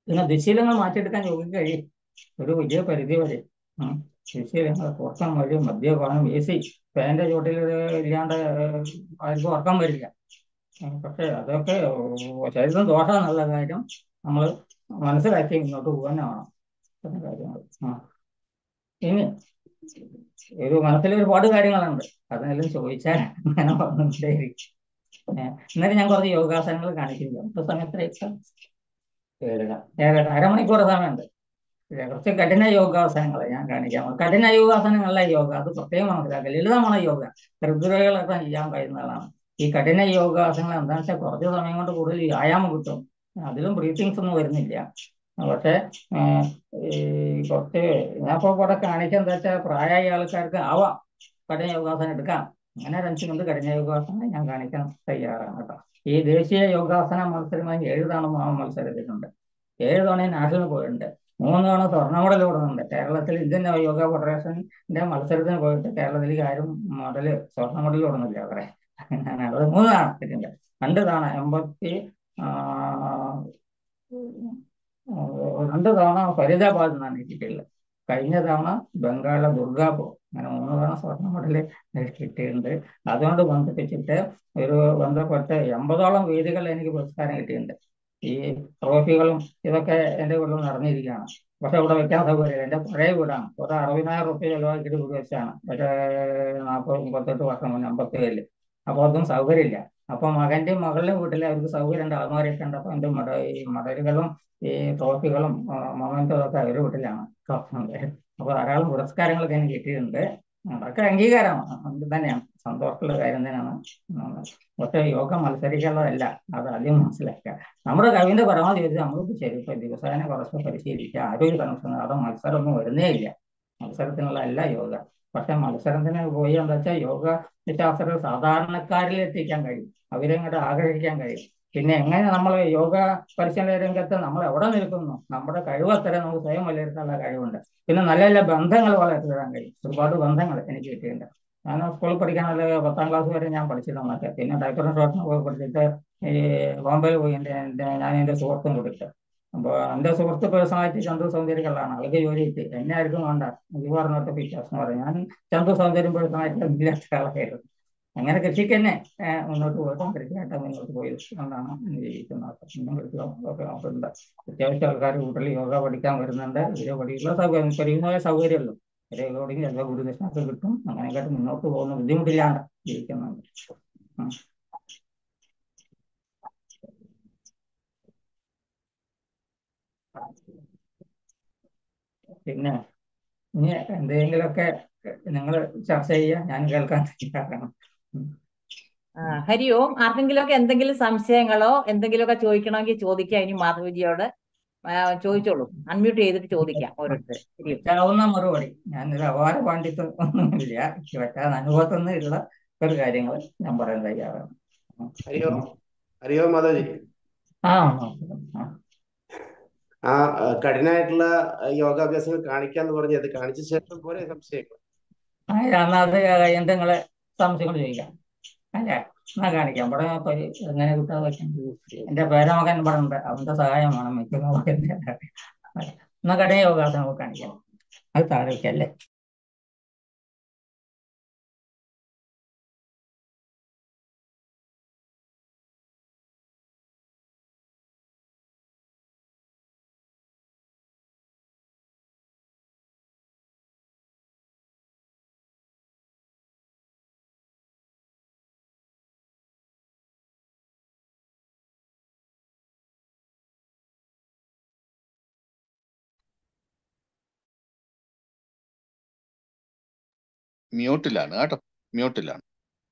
പിന്നെ ദുശീലങ്ങൾ മാറ്റിയെടുക്കാൻ യോഗയ്ക്ക് കഴിയും ഒരു വലിയ പരിധി വരെ ഉം. ദുശീലങ്ങൾ ഉറക്കം വരും മദ്യപാനം എ സി ഫാൻ്റെ ചോട്ടിൽ ഇല്ലാണ്ട് ആർക്കും ഉറക്കം വരില്ല ഉം. പക്ഷേ അതൊക്കെ ശരീരം ദോഷമെന്നുള്ള കാര്യം നമ്മൾ മനസ്സിലാക്കി മുന്നോട്ട് പോകാൻ വേണം ഇത്തരം കാര്യങ്ങൾ ആ ഇനി ഒരു മനസ്സിൽ ഒരുപാട് കാര്യങ്ങളുണ്ട് അതെല്ലാം ചോദിച്ചാൽ അങ്ങനെ പറഞ്ഞിട്ടേയിരിക്കും എന്നാലും ഞാൻ കുറച്ച് യോഗാസനങ്ങൾ കാണിക്കുന്നു ഇപ്പൊ സമയത്ത് ഏഴര ഏഴര അരമണിക്കൂർ സമയമുണ്ട് ഇല്ല, കുറച്ച് കഠിന യോഗാസനങ്ങൾ ഞാൻ കാണിക്കാം കഠിന യോഗാസനങ്ങളല്ല യോഗ അത് പ്രത്യേകം മനസ്സിലാക്കുക ലളിതമാണ് യോഗ ത്രിപുരകളൊക്കെ ചെയ്യാൻ കഴിയുന്നതാണ് ഈ കഠിന യോഗാസനങ്ങൾ എന്താണെന്ന് വെച്ചാൽ കുറച്ച് സമയം കൊണ്ട് കൂടുതൽ വ്യായാമം കിട്ടും അതിലും ബ്രീത്തിങ്സ് ഒന്നും വരുന്നില്ല പക്ഷേ ഏഹ്, ഈ കുറച്ച് ഞാൻ ഇപ്പോൾ ഇവിടെ കാണിക്കുക എന്താ വെച്ചാൽ പ്രായമായ ആൾക്കാർക്ക് ആവാം കഠിന യോഗാസനം എടുക്കാം അങ്ങനെ ഒരു അഞ്ച് മിനിറ്റ് കഠിന യോഗാസനം ഞാൻ കാണിക്കാൻ തയ്യാറാണ് കേട്ടോ ഈ ദേശീയ യോഗാസന മത്സരങ്ങൾ ഏഴ് തവണ മാം മത്സരത്തിലുണ്ട് ഏഴ് തവണ നാഷണൽ പോയിട്ടുണ്ട് മൂന്ന് തവണ സ്വർണ്ണ മെഡൽ കൊടുക്കുന്നുണ്ട് കേരളത്തിൽ ഇന്ത്യൻ യോഗ ഫെഡറേഷന്റെ മത്സരത്തിന് പോയിട്ട് കേരളത്തിലേക്ക് ആരും മെഡൽ സ്വർണ്ണ മെഡൽ കൊടുക്കുന്നില്ല അവരെ അങ്ങനെ അത് മൂന്ന് തവണ കിട്ടിയിട്ടുണ്ട് രണ്ട് തവണ എൺപത്തി ആ, രണ്ട് തവണ ഫരീദാബാദ് നിന്നാണ് കിട്ടിയിട്ടുള്ളത് കഴിഞ്ഞ തവണ ബംഗാളിലെ ദുർഗാപൂർ അങ്ങനെ മൂന്ന് തവണ സ്വർണ്ണ മെഡൽ കിട്ടിയിട്ടുണ്ട് അതുകൊണ്ട് ബന്ധിപ്പിച്ചിട്ട് ഒരു ബന്ധപ്പെട്ട് എൺപതോളം വേദികളിൽ എനിക്ക് പുരസ്കാരം കിട്ടിയിട്ടുണ്ട് ഈ ട്രോഫികളും ഇതൊക്കെ എൻ്റെ വീട്ടിൽ നടന്നിരിക്കുകയാണ് പക്ഷെ ഇവിടെ വെക്കാൻ സൗകര്യമില്ല എൻ്റെ പഴയ വീടാണ് ഒരു അറുപതിനായിരം റുപ്യ ചിലവാക്കിയിട്ട് വീട് വെച്ചാണ് ഒരു നാൽപ്പത് മുപ്പത്തെട്ട് വർഷം മുന്നേ അമ്പത്തി ഏഴില് അപ്പോൾ അതും സൗകര്യമില്ല അപ്പൊ മകന്റെയും മകളുടെയും വീട്ടിൽ അവർക്ക് സൗകര്യം ഉണ്ട് അലമാരയൊക്കെ ഉണ്ട് അപ്പൊ എൻ്റെ മട ഈ മടലുകളും ഈ ട്രോഫികളും മൊമെന്റും ഒക്കെ അവരുടെ വീട്ടിലാണ് അപ്പൊ ധാരാളം പുരസ്കാരങ്ങളൊക്കെ എനിക്ക് കിട്ടിയിട്ടുണ്ട് അതൊക്കെ അംഗീകാരമാണ് അത് തന്നെയാണ് സന്തോഷമുള്ള കാര്യം തന്നെയാണ് ഉം. പക്ഷേ യോഗ മത്സരിക്കാനുള്ളതല്ല അത് ആദ്യം മനസ്സിലാക്കുക നമ്മുടെ കഴിവിന്റെ പരമാവധി വെച്ച് നമ്മൾക്ക് ശരി ഇപ്പൊ ദിവസേന കുറച്ച് പരിശീലിക്കുക ആരോഗ്യ സംരക്ഷണം അത് മത്സരമൊന്നും വരുന്നേ ഇല്ല മത്സരത്തിനുള്ള അല്ല യോഗ പക്ഷെ മത്സരത്തിന് പോയി എന്താ വെച്ചാൽ യോഗ ശാസ്ത്രം സാധാരണക്കാരിൽ എത്തിക്കാൻ കഴിയും അവരെ ഇങ്ങോട്ട് ആഗ്രഹിക്കാൻ കഴിയും പിന്നെ എങ്ങനെ നമ്മൾ യോഗ പരിശീലന രംഗത്ത് നമ്മൾ എവിടെ നിൽക്കുന്നു നമ്മുടെ കഴിവത്ര നമുക്ക് സ്വയം വിലയിരുത്താനുള്ള കഴിവുണ്ട് പിന്നെ നല്ല നല്ല ബന്ധങ്ങൾ വളർത്തിടാൻ കഴിയും ഒരുപാട് ബന്ധങ്ങൾ എനിക്ക് കിട്ടിയിട്ടുണ്ട് ഞാൻ സ്കൂളിൽ പഠിക്കാനുള്ള പത്താം ക്ലാസ് വരെ ഞാൻ പഠിച്ചിരുന്നൊക്കെ പിന്നെ ഡയറക്ടറിന് ഷോട്ടിന് പോയി പഠിച്ചിട്ട് ഈ ബോംബെയിൽ പോയി എൻ്റെ എൻ്റെ ഞാൻ എൻ്റെ സുഹൃത്തും കൂടിയിട്ട് അപ്പോൾ എൻ്റെ സുഹൃത്ത് പേഴ്സണാലിറ്റി ചന്തു സൗന്ദര്യങ്ങളാണ് ആൾക്ക് ജോലി കിട്ടി എന്നെ ആർക്കും വേണ്ട ഈ പറഞ്ഞിട്ട് പിറ്റാസ് എന്ന് പറയും ഞാൻ ചന്തു സൗന്ദര്യം പേഴ്സണാലിറ്റി ഇല്ലാത്ത ആളായിരുന്നു അങ്ങനെ കൃഷിക്ക് തന്നെ ഏഹ്, മുന്നോട്ട് പോയിട്ട് കൃഷിയായിട്ട് മുന്നോട്ട് പോയി കൊണ്ടാണ് ഇന്ന് ജീവിക്കുന്നത് ഇന്നും കൃഷി ഒക്കെ നോക്കുന്നുണ്ട് അത്യാവശ്യം ആൾക്കാർ വീട്ടിൽ യോഗ പഠിക്കാൻ വരുന്നുണ്ട് ഇവരെ പഠിക്കുന്ന സൗകര്യം കഴിയുന്ന സൗകര്യമുള്ളൂ ഇവരെ പഠിക്കും എല്ലാ ഗുരുദക്ഷിണൊക്കെ കിട്ടും അങ്ങനെയൊക്കെ മുന്നോട്ട് പോകുന്ന ബുദ്ധിമുട്ടില്ലാണ്ട് ജീവിക്കുന്നുണ്ട് ഉം. പിന്നെ ഇനി എന്തെങ്കിലുമൊക്കെ നിങ്ങൾ ചർച്ച ചെയ്യുക ഞാൻ കേൾക്കാൻ തയ്യാറാണ് ഉം. ആ, ഹരി ഓം ആർക്കെങ്കിലുമൊക്കെ എന്തെങ്കിലും സംശയങ്ങളോ എന്തെങ്കിലുമൊക്കെ ചോദിക്കണമെങ്കിൽ ചോദിക്കാം ഇനി മാധവിജിയോട് ആ, ചോദിച്ചോളൂ അൺമ്യൂട്ട് ചെയ്തിട്ട് ചോദിക്കാം ഓരോരുത്തർ ഹരി ഓം പറ്റാവുന്ന മറുപടി ഞാനൊരു അപാര പാണ്ഡിത്യം ഒന്നുമില്ല എനിക്ക് പറ്റാവുന്ന അനുഭവത്തിൽ ഉള്ള ഒരു കാര്യങ്ങൾ ഞാൻ പറയാൻ തയ്യാറാണ് ഉം. ഹരിയോ ഹരിയോ മാധവജി ആ ആ. ആ ആ, കഠിനമായിട്ടുള്ള യോഗാഭ്യാസങ്ങൾ കാണിക്കാന്ന് പറഞ്ഞത് കാണിച്ച ശേഷം പോരെ സംശയങ്ങൾ ആ, എന്നാ അത് കഴിഞ്ഞിട്ട് നിങ്ങളെ സംശയങ്ങൾ ചോദിക്കാം അല്ലേ എന്നാ കാണിക്കാം ഇവിടെ പരി എങ്ങനെ കിട്ടാതെ വെക്കാൻ എന്റെ പേരമകൻ ഇവിടെ ഉണ്ട് അവന്റെ സഹായം വേണം മിക്കുന്ന എന്നാ കടയ യോഗാസനം നമുക്ക് കാണിക്കാം അത് താഴെ വെക്കാം അല്ലേ മ്യൂട്ടിലാണ് കേട്ടോ മ്യൂട്ടിലാണ്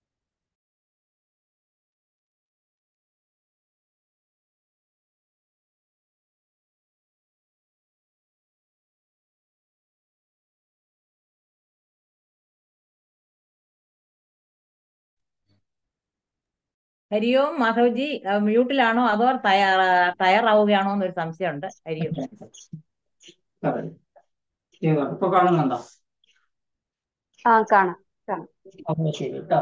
ഹരി ഓം മാധവജി ആ, മ്യൂട്ടിലാണോ അതോ തയ്യാറ തയ്യാറാവുകയാണോ എന്നൊരു സംശയമുണ്ട് ഹരി ഓം അതെ. ഇത് ഇപ്പൊ കാണുന്നുണ്ടോ ആ കാണാം കാണാം ഓക്കെ ശരി കേട്ടോ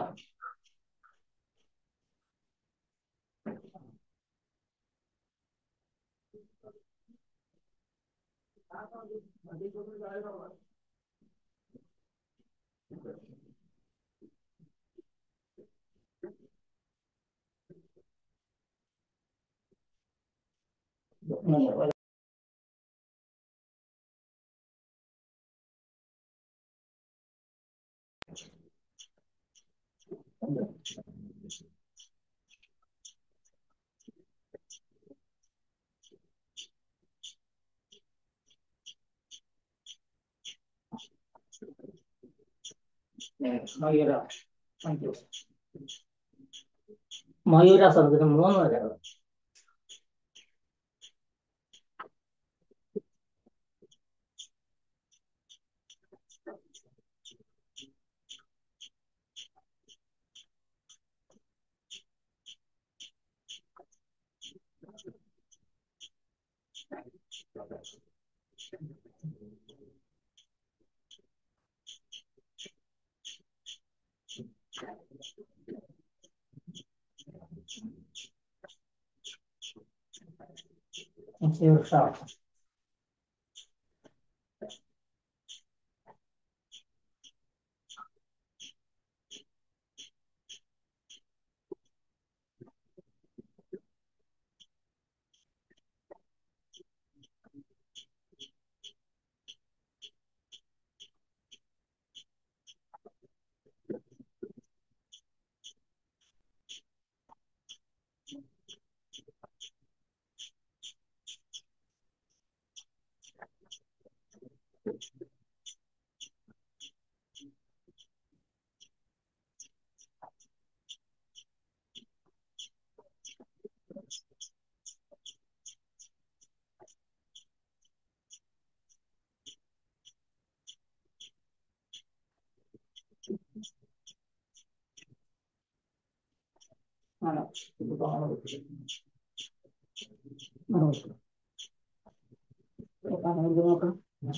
മയൂര മയൂര സദസ്സിന് മൂന്ന് വരകൾ ശീർഷ ആണ് ഇതാണ് നോക്കാം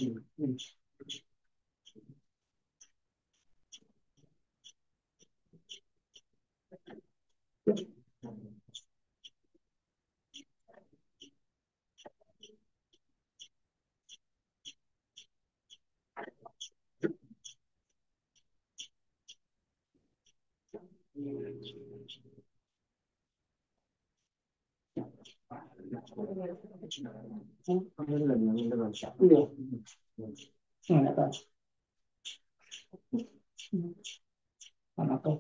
ഇല്ലേ അങ്ങനെ കാണാം നമുക്ക്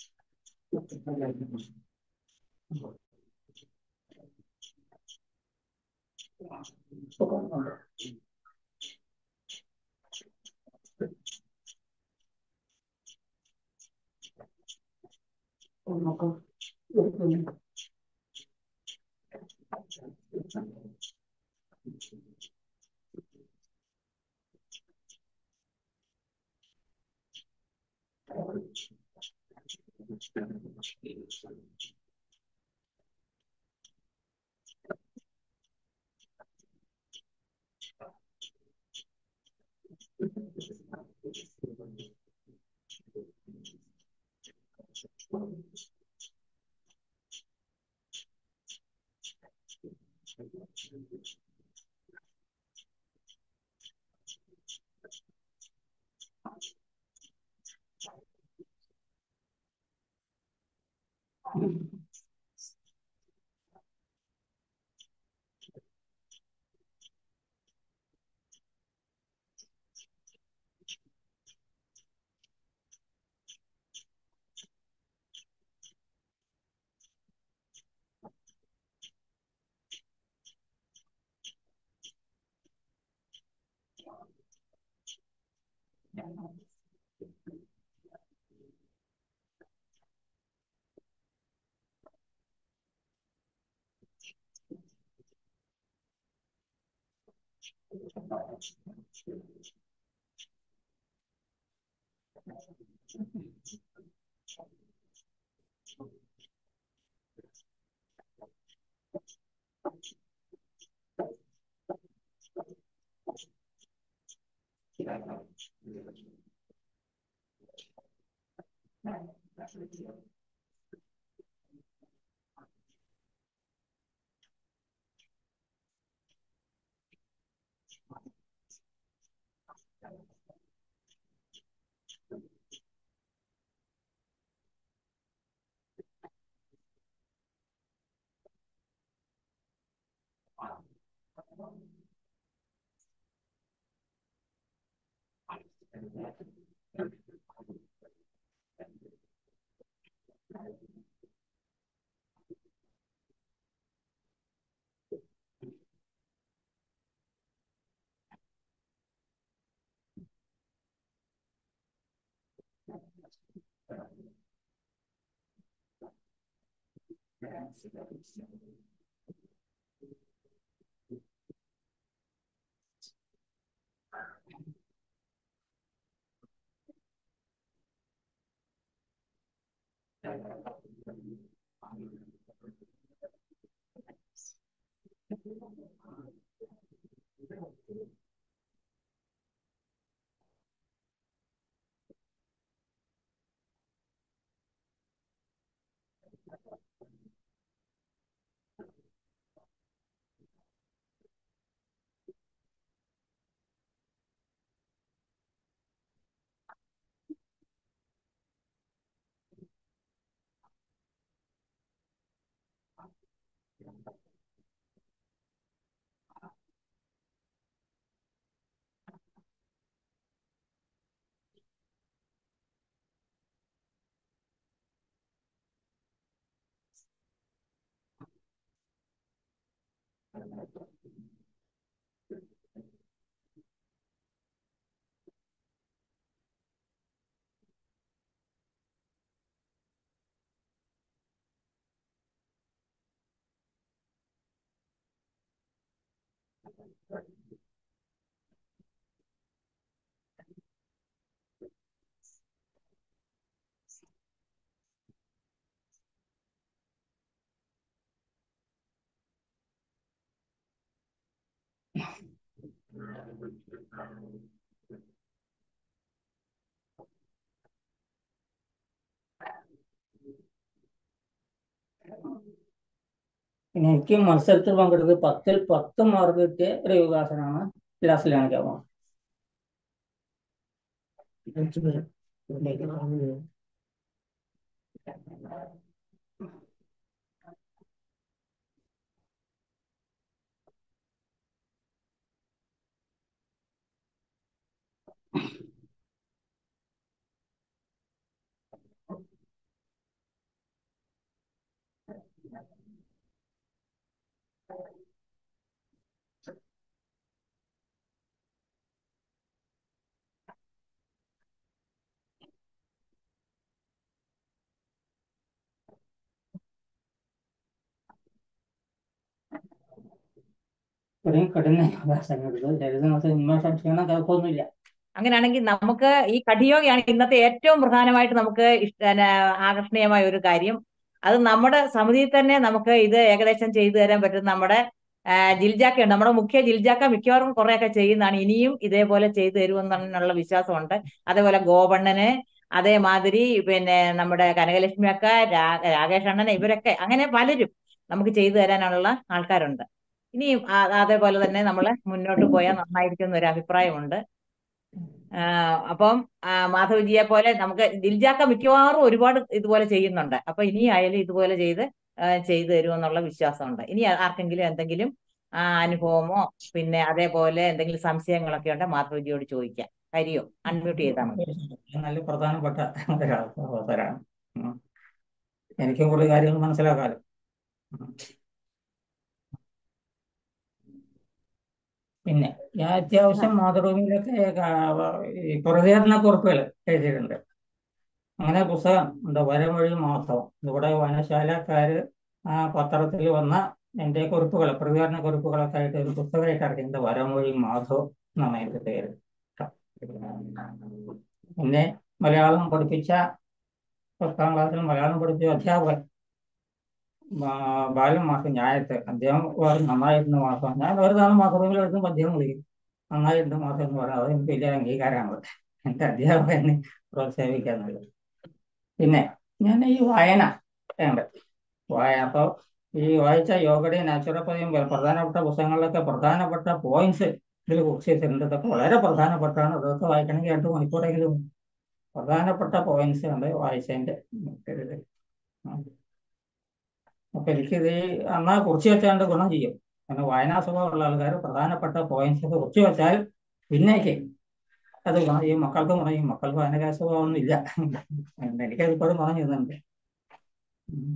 സുഖമുണ്ട് നമുക്ക് പിന്നെ എനിക്ക് മത്സരത്തിൽ പങ്കെടുത്ത് പത്തിൽ പത്ത് മാർക്ക് കിട്ടിയ ഒരു യോഗാസനമാണ് ലാസ്റ്റിൽ കാണിക്കാൻ പോകുന്നത് ഇത്രയും കഠിന യോഗാസനം എടുത്തു ലളിത മാസം ഉന്മേഷം ക്ഷീണം കുഴപ്പമൊന്നുമില്ല അങ്ങനെയാണെങ്കിൽ നമുക്ക് ഈ കഠിയോഗയാണ് ഇന്നത്തെ ഏറ്റവും പ്രധാനമായിട്ട് നമുക്ക് ഇഷ്ട പിന്നെ ആകർഷണീയമായ ഒരു കാര്യം അത് നമ്മുടെ സമിതിയിൽ തന്നെ നമുക്ക് ഇത് ഏകദേശം ചെയ്തു തരാൻ പറ്റും നമ്മുടെ ആ, ജിൽജാക്ക ഉണ്ട് നമ്മുടെ മുഖ്യ ജിൽജാക്ക മിക്കവാറും കുറെയൊക്കെ ചെയ്യുന്നതാണ് ഇനിയും ഇതേപോലെ ചെയ്തു തരുമെന്നുള്ള വിശ്വാസമുണ്ട് അതേപോലെ ഗോപണ്ണന് അതേമാതിരി പിന്നെ നമ്മുടെ കനകലക്ഷ്മി അക്ക രാ- രാകേഷ് അണ്ണൻ ഇവരൊക്കെ അങ്ങനെ പലരും നമുക്ക് ചെയ്തു തരാനുള്ള ആൾക്കാരുണ്ട് ഇനിയും ആ- അതേപോലെ തന്നെ നമ്മൾ മുന്നോട്ട് പോയാൽ നന്നായിരിക്കും എന്നൊരു അഭിപ്രായമുണ്ട് ആഹ് അപ്പം ആ, മാധവജിയെ പോലെ നമുക്ക് ദിൽജാക്ക മിക്കവാറും ഒരുപാട് ഇതുപോലെ ചെയ്യുന്നുണ്ട് അപ്പൊ ഇനി ആയാലും ഇതുപോലെ ചെയ്ത് ആ, ചെയ്തു തരുമെന്നുള്ള വിശ്വാസമുണ്ട് ഇനി ആർക്കെങ്കിലും എന്തെങ്കിലും ആ, അനുഭവമോ പിന്നെ അതേപോലെ എന്തെങ്കിലും സംശയങ്ങളൊക്കെ ഉണ്ടെങ്കിൽ മാധവജിയോട് ചോദിക്കാം ഹരിയോ അൺമ്യൂട്ട് ചെയ്താൽ മതി നല്ല പ്രധാനപ്പെട്ട ഒരു അവസരമാണ് ഉം. എനിക്കും കുറേ കാര്യങ്ങൾ മനസ്സിലാക്കാലോ ഉം. പിന്നെ ഞാൻ അത്യാവശ്യം മാതൃഭൂമിയിലൊക്കെ കാ- ഈ പ്രതികരണ കുറിപ്പുകൾ എഴുതിയിട്ടുണ്ട് അങ്ങനെ പുസ്തകം ഉണ്ട് വരം വഴി മാസം ഇവിടെ വായനശാലക്കാര് ആ പത്രത്തിൽ വന്ന എൻ്റെ കുറിപ്പുകൾ പ്രതികരണ കുറിപ്പുകളൊക്കെ ആയിട്ട് ഒരു പുസ്തകമായിട്ട് ഇറക്കിയിട്ടുണ്ട് വരം വഴി മാധവ് എന്നാണ് എൻ്റെ പേര് പിന്നെ മലയാളം പഠിപ്പിച്ച പത്താം ക്ലാസ്സിൽ മലയാളം പഠിപ്പിച്ച അധ്യാപകൻ ബാ- ബാലൻ മാസം ഞായത്ത് അദ്ദേഹം വളരെ നന്നായിരുന്നു മാസം ഞാൻ ഒരു തവണ മാതൃഭൂമിയിൽ എടുത്തും അദ്ദേഹം വിളിക്കും നന്നായിട്ടുണ്ട് മാസം എന്ന് പറയാം അത് എനിക്ക് വലിയ അംഗീകാരമാണ് എൻ്റെ അധ്യാപകനെ പ്രോത്സാഹിപ്പിക്കാന്നുള്ളത് പിന്നെ ഞാൻ ഈ വായന ഉണ്ട് വായന അപ്പോൾ ഈ വായിച്ച യോഗയുടെ നാച്ചുറോപ്പതിയും പ്രധാനപ്പെട്ട പുസ്തകങ്ങളിലൊക്കെ പ്രധാനപ്പെട്ട പോയിന്റ്സ് ഇതിൽ കുറിച്ച് ചെയ്തിട്ടുണ്ട് ഇതൊക്കെ വളരെ പ്രധാനപ്പെട്ടാണ് അതൊക്കെ വായിക്കണമെങ്കിൽ രണ്ട് മണിക്കൂറെങ്കിലും പ്രധാനപ്പെട്ട പോയിന്റ്സ് ഉണ്ട് വായിച്ചതിൻ്റെ ഇത്. അപ്പൊ എനിക്കിത് അന്നാ കുറിച്ച് വെച്ചാണ്ട് ഗുണം ചെയ്യും കാരണം വായനാ സ്വഭാവമുള്ള ആൾക്കാർ പ്രധാനപ്പെട്ട പോയിന്റ്സ് ഒക്കെ കുറിച്ച് വെച്ചാൽ പിന്നേക്ക് അത് ഗുണം ചെയ്യും മക്കൾക്ക് ഗുണം ചെയ്യും മക്കൾക്ക് അതിന് സ്വഭാവമൊന്നും ഇല്ല എനിക്കത് ഇപ്പോഴും ഗുണം ചെയ്യുന്നുണ്ട് ഉം.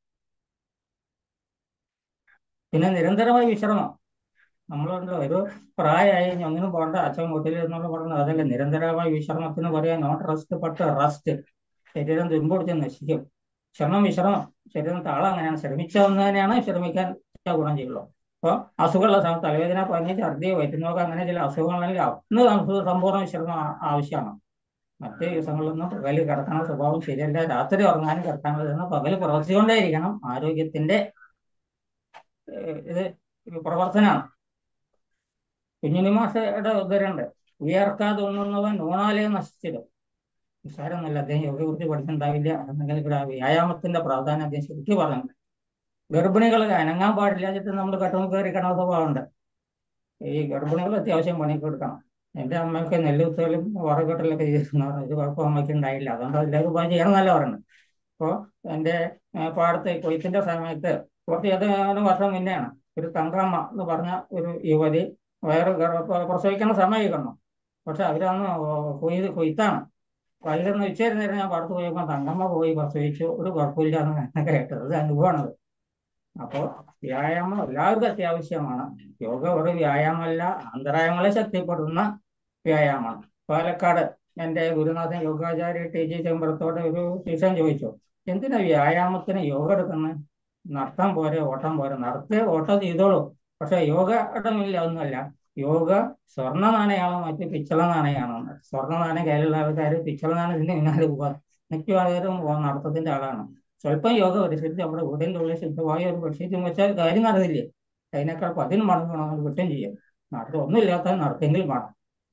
പിന്നെ നിരന്തരമായ വിശ്രമം നമ്മളുണ്ടല്ലോ ഒരു പ്രായമായി ഇനി ഒന്നിനും പോകണ്ട അച്ഛൻ വീട്ടിൽ എന്നുള്ള പറഞ്ഞത് അതല്ല നിരന്തരമായ വിശ്രമത്തിന് പറയാൻ നോട്ട് റെസ്റ്റ് പട്ട് റെസ്റ്റ് ശരീരം തുരുമ്പൊടിച്ച് നശിക്കും ശ്രമം വിശ്രമം ശരീരം താളം അങ്ങനെയാണ് ശ്രമിച്ചാവുന്നതിനെയാണ് ശ്രമിക്കാൻ ഗുണം ചെയ്യുള്ളൂ അപ്പോൾ അസുഖമുള്ള സമയത്ത് തലവേദന പനി ഛർദി വയറ്റുന്നോക്ക് അങ്ങനെ ചില അസുഖങ്ങളുണ്ടെങ്കിൽ അന്ന് നമുക്ക് സമ്പൂർണ്ണ വിശ്രമം ആ- ആവശ്യമാണ് മറ്റ് ദിവസങ്ങളിലൊന്നും പകല് കിടക്കുന്ന സ്വഭാവം ശരിയല്ല രാത്രി ഉറങ്ങാനും കിടക്കാനും പകല് പ്രവർത്തിച്ചുകൊണ്ടേയിരിക്കണം ആരോഗ്യത്തിന്റെ ഏഹ്, ഇത് പ്രവർത്തനമാണ് കുഞ്ഞുണ്ണി മാഷയുടെ ഉദരണ്ട് ഉയർക്കാതെ ഉണ്ണുന്നവൻ ഊണാലേ നശിച്ചിടും നിസ്സാരമൊന്നുമില്ല അദ്ദേഹം യോഗയെക്കുറിച്ച് പഠിച്ചിട്ടുണ്ടാവില്ല എന്നെങ്കിൽ ഇവിടെ വ്യായാമത്തിന്റെ പ്രാധാന്യം അദ്ദേഹം ശരിക്കും പറഞ്ഞു ഗർഭിണികൾ അനങ്ങാൻ പാടില്ലാച്ചിട്ട് നമ്മൾ കട്ടുമുക്ക് കയറി കിടന്ന സ്വഭാവമുണ്ട് ഈ ഗർഭിണികൾ അത്യാവശ്യം പണിയൊക്കെ എടുക്കണം എൻ്റെ അമ്മയൊക്കെ നെല്ലുത്തലും വറകെട്ടലൊക്കെ ചെയ്തിരുന്നു ഒരു കുഴപ്പം അമ്മയ്ക്ക് ഉണ്ടായില്ല അതുകൊണ്ട് എല്ലാവരും ഉപായം ചെയ്യണമെന്നല്ല പറയുന്നത് അപ്പോൾ എൻ്റെ ഏഹ്, പാടത്ത് കൊയ്ത്തിന്റെ സമയത്ത് കുറച്ച് ഏതാനും വർഷം മുന്നെയാണ് ഒരു തങ്കമ്മ എന്ന് പറഞ്ഞ ഒരു യുവതി വയറ് ഗർഭ പ്രസവിക്കുന്ന സമയമായിരുന്നു പക്ഷെ അവരന്ന് കൊയ്ത് കൊയ്ത്താണ് വൈകുന്ന ഉച്ചയായിരുന്നു നേരം ഞാൻ പാടത്ത് പോയപ്പോൾ തങ്കമ്മ പോയി പ്രസവിച്ചു ഒരു കുഴപ്പമില്ല എന്ന് കേട്ടത് അത് അനുഭവമാണത് അപ്പോൾ വ്യായാമം എല്ലാവർക്കും അത്യാവശ്യമാണ് യോഗ ഒരു വ്യായാമമല്ല അന്തരായങ്ങളെ ശക്തിപ്പെടുന്ന വ്യായാമമാണ് പാലക്കാട് എൻ്റെ ഗുരുനാഥൻ യോഗാചാര്യ ടി ജി ചെമ്പറത്തോടെ ഒരു ശിഷ്യൻ ചോദിച്ചു എന്തിനാ വ്യായാമത്തിന് യോഗ എടുക്കുന്നത് നടത്താൻ പോരെ ഓട്ടം പോരെ നടത്തേ ഓട്ടം ചെയ്തോളൂ പക്ഷെ യോഗ ഇടമില്ല ഒന്നുമല്ല യോഗ സ്വർണ്ണ നാണയമാണോ മറ്റ് പിച്ചള നാണയമാണോ സ്വർണ്ണ നാണയം കയ്യിലുള്ള ആൾക്കാർ പിച്ചള നാണയത്തിന് പിന്നാലെ പോകാൻ മിക്കവാറും നടത്തത്തിന്റെ ആളാണ് സ്വല്പം യോഗ പരിശീലിച്ച് നമ്മുടെ വീടിന്റെ ഉള്ളിൽ ശുദ്ധമായ ഒരു പരിശീലിച്ച് വെച്ചാൽ കാര്യം നടന്നില്ലേ അതിനേക്കാൾ പതിന് മടങ്ങ് വേണം അത് കുറ്റം ചെയ്യും നടത്തം ഒന്നുമില്ലാത്ത നടത്തെങ്കിൽ വേണം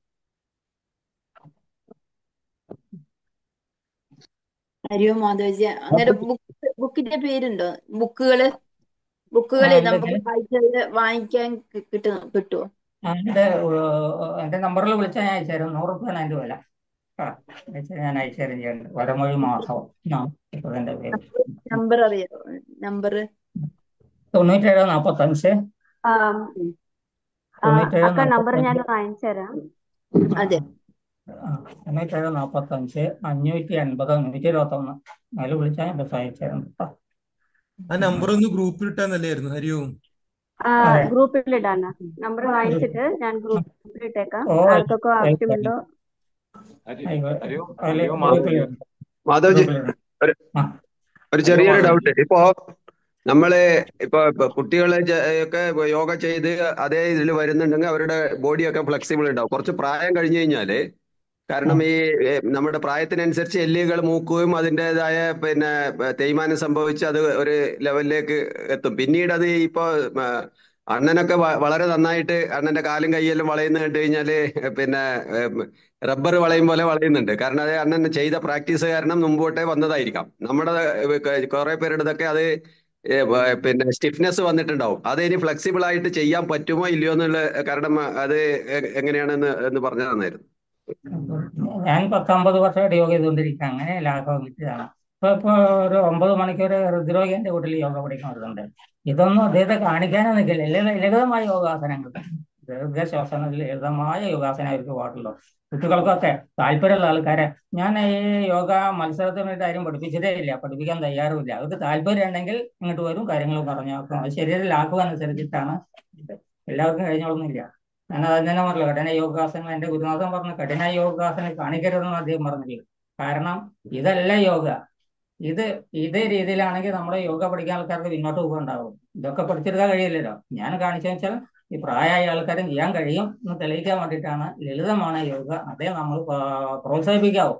ഹരിയോ മാധവജി അങ്ങനെ ബുക്ക് ബുക്കിന്റെ പേരുണ്ടോ ബുക്കുകള് ബുക്കുകള് ആ, നമുക്ക് ഉണ്ട്. വായിച്ചത് വാങ്ങിക്കാൻ കി- കിട്ടും കിട്ടുമോ ആ, എന്റെ ഏഹ്, എന്റെ നമ്പറിൽ വിളിച്ചാൽ ഞാൻ അയച്ചുതരാം നൂറ് റുപ്യാണ് അതിന്റെ വില ആ അയച്ചാൽ ഞാൻ അയച്ചുതരാം ചെയ്യുന്നുണ്ട് വരമൊഴി മാസം ആ ഇപ്പോൾ എന്റെ പേര് നമ്പർ അറിയാമോ നമ്പർ തൊണ്ണൂറ്റേഴ് നാൽപ്പത്തഞ്ച് ആം, ആ, തൊണ്ണൂറ്റേഴ് അക്ക നമ്പർ ഞാൻ നാൽപ്പത്തഞ്ച് വാങ്ങിച്ചു തരാം അതെ ആ, തൊണ്ണൂറ്റേഴ് നാൽപ്പത്തഞ്ച് അഞ്ഞൂറ്റി അൻപത് നൂറ്റി ഇരുപത്തൊന്ന് അതിൽ വിളിച്ചാൽ ഞാൻ ബസ് അയച്ചുതരാം കേട്ടോ ആ നമ്പർ ഒന്ന് ഗ്രൂപ്പിൽ ഇട്ടാൽ നല്ലായിരുന്നു ഹരിവും ആ അതെ ഗ്രൂപ്പിൽ ഇടാനാ നമ്പർ വാങ്ങിച്ചിട്ട് ഞാൻ ഗ്രൂപ്പിൽ ഇട്ടേക്കാം ഓ ആർക്കൊക്കെ ആവശ്യമുണ്ടോ ആയിക്കോട്ടെ ഹരിയോ അതിൽ ഹരിയോ ഗ്രൂപ്പിൽ മാധവജി മാധവജി ഗ്രൂപ്പിൽ ഒരു ആ ഒരു ഒരു ചെറിയൊരു മാസം ഡൗട്ട് ഇപ്പോ നമ്മള് ഇപ്പൊ ഇപ്പൊ കുട്ടികളെ ചെ- ഒക്കെ യോഗ ചെയ്ത് അതേ ഇതിൽ വരുന്നുണ്ടെങ്കിൽ അവരുടെ ബോഡിയൊക്കെ ഫ്ലെക്സിബിൾ ഉണ്ടാവും കുറച്ച് പ്രായം കഴിഞ്ഞു കഴിഞ്ഞാല് കാരണം ഈ ഏ, നമ്മുടെ പ്രായത്തിനനുസരിച്ച് എല്ലുകൾ മൂക്കുകയും അതിൻ്റെതായ പിന്നെ ഏ, തേയ്മാനം സംഭവിച്ച് അത് ഒരു ലെവലിലേക്ക് എത്തും പിന്നീട് അത് ഇപ്പോ ആ, അണ്ണനൊക്കെ വ- വളരെ നന്നായിട്ട് അണ്ണന്റെ കാലും കൈയെല്ലാം വളയുന്ന കണ്ടു കഴിഞ്ഞാല് പിന്നെ റബ്ബർ വളയും പോലെ വളയുന്നുണ്ട് കാരണം അത് അണ്ണൻ ചെയ്ത പ്രാക്ടീസ് കാരണം മുമ്പോട്ടേ വന്നതായിരിക്കാം നമ്മുടെ കുറെ പേരുടേതൊക്കെ അത് ഏ, വ- പിന്നെ സ്റ്റിഫ്നെസ് വന്നിട്ടുണ്ടാവും അത് ഇനി ഫ്ലെക്സിബിൾ ആയിട്ട് ചെയ്യാൻ പറ്റുമോ ഇല്ലയോ എന്നുള്ള കാരണം അത് എ- എങ്ങനെയാണെന്ന് എന്ന് പറഞ്ഞു തന്നായിരുന്നു ഞാൻ പത്തൊമ്പത് വർഷമായിട്ട് യോഗ ചെയ്തുകൊണ്ടിരിക്കുക അങ്ങനെ ലാഘവം കിട്ടിയതാണ് ഇപ്പൊ ഇപ്പൊ ഒരു ഒമ്പത് മണിക്കൂർ ഹൃദ്രോഗി എന്റെ വീട്ടിൽ യോഗ പഠിക്കുന്നുണ്ട് ഇതൊന്നും അദ്ദേഹത്തെ കാണിക്കാനേ നിൽക്കില്ല ലളിത- ലളിതമായ യോഗാസനങ്ങൾ ദീർഘശ്വാസനത്തിൽ ലളിതമായ യോഗാസനം അവർക്ക് പാടുള്ളൂ കുട്ടികൾക്കൊക്കെ താല്പര്യമുള്ള ആൾക്കാരെ ഞാൻ ഈ യോഗ മത്സരത്തിന് വേണ്ടി ആരും പഠിപ്പിച്ചിട്ടേ ഇല്ല പഠിപ്പിക്കാൻ തയ്യാറുമില്ല അവർക്ക് താല്പര്യം ഉണ്ടെങ്കിൽ ഇങ്ങോട്ട് വരും കാര്യങ്ങൾ പറഞ്ഞു നോക്കും അത് ശരീരം ലാഘവം അനുസരിച്ചിട്ടാണ് ഇത്. എല്ലാവർക്കും കഴിഞ്ഞോളൊന്നുമില്ല ഞാൻ അത് തന്നെ പറഞ്ഞില്ല കഠിന യോഗാസനം എന്റെ ഗുരുനാഥൻ പറഞ്ഞ കഠിന യോഗാസനം കാണിക്കരുതെന്ന് അദ്ദേഹം പറഞ്ഞില്ല കാരണം ഇതല്ല യോഗ ഇത് ഇതേ രീതിയിലാണെങ്കിൽ നമ്മുടെ യോഗ പഠിക്കാൻ ആൾക്കാർക്ക് പിന്നോട്ട് പോകുന്നുണ്ടാവും ഇതൊക്കെ പഠിച്ചെടുക്കാൻ കഴിയില്ലല്ലോ ഞാൻ കാണിച്ചതെന്ന് വെച്ചാൽ ഈ പ്രായമായ ആൾക്കാരും ചെയ്യാൻ കഴിയും എന്ന് തെളിയിക്കാൻ വേണ്ടിയിട്ടാണ് ലളിതമാണ് യോഗ അതേ നമ്മൾ പ്ര- പ്രോത്സാഹിപ്പിക്കാവൂ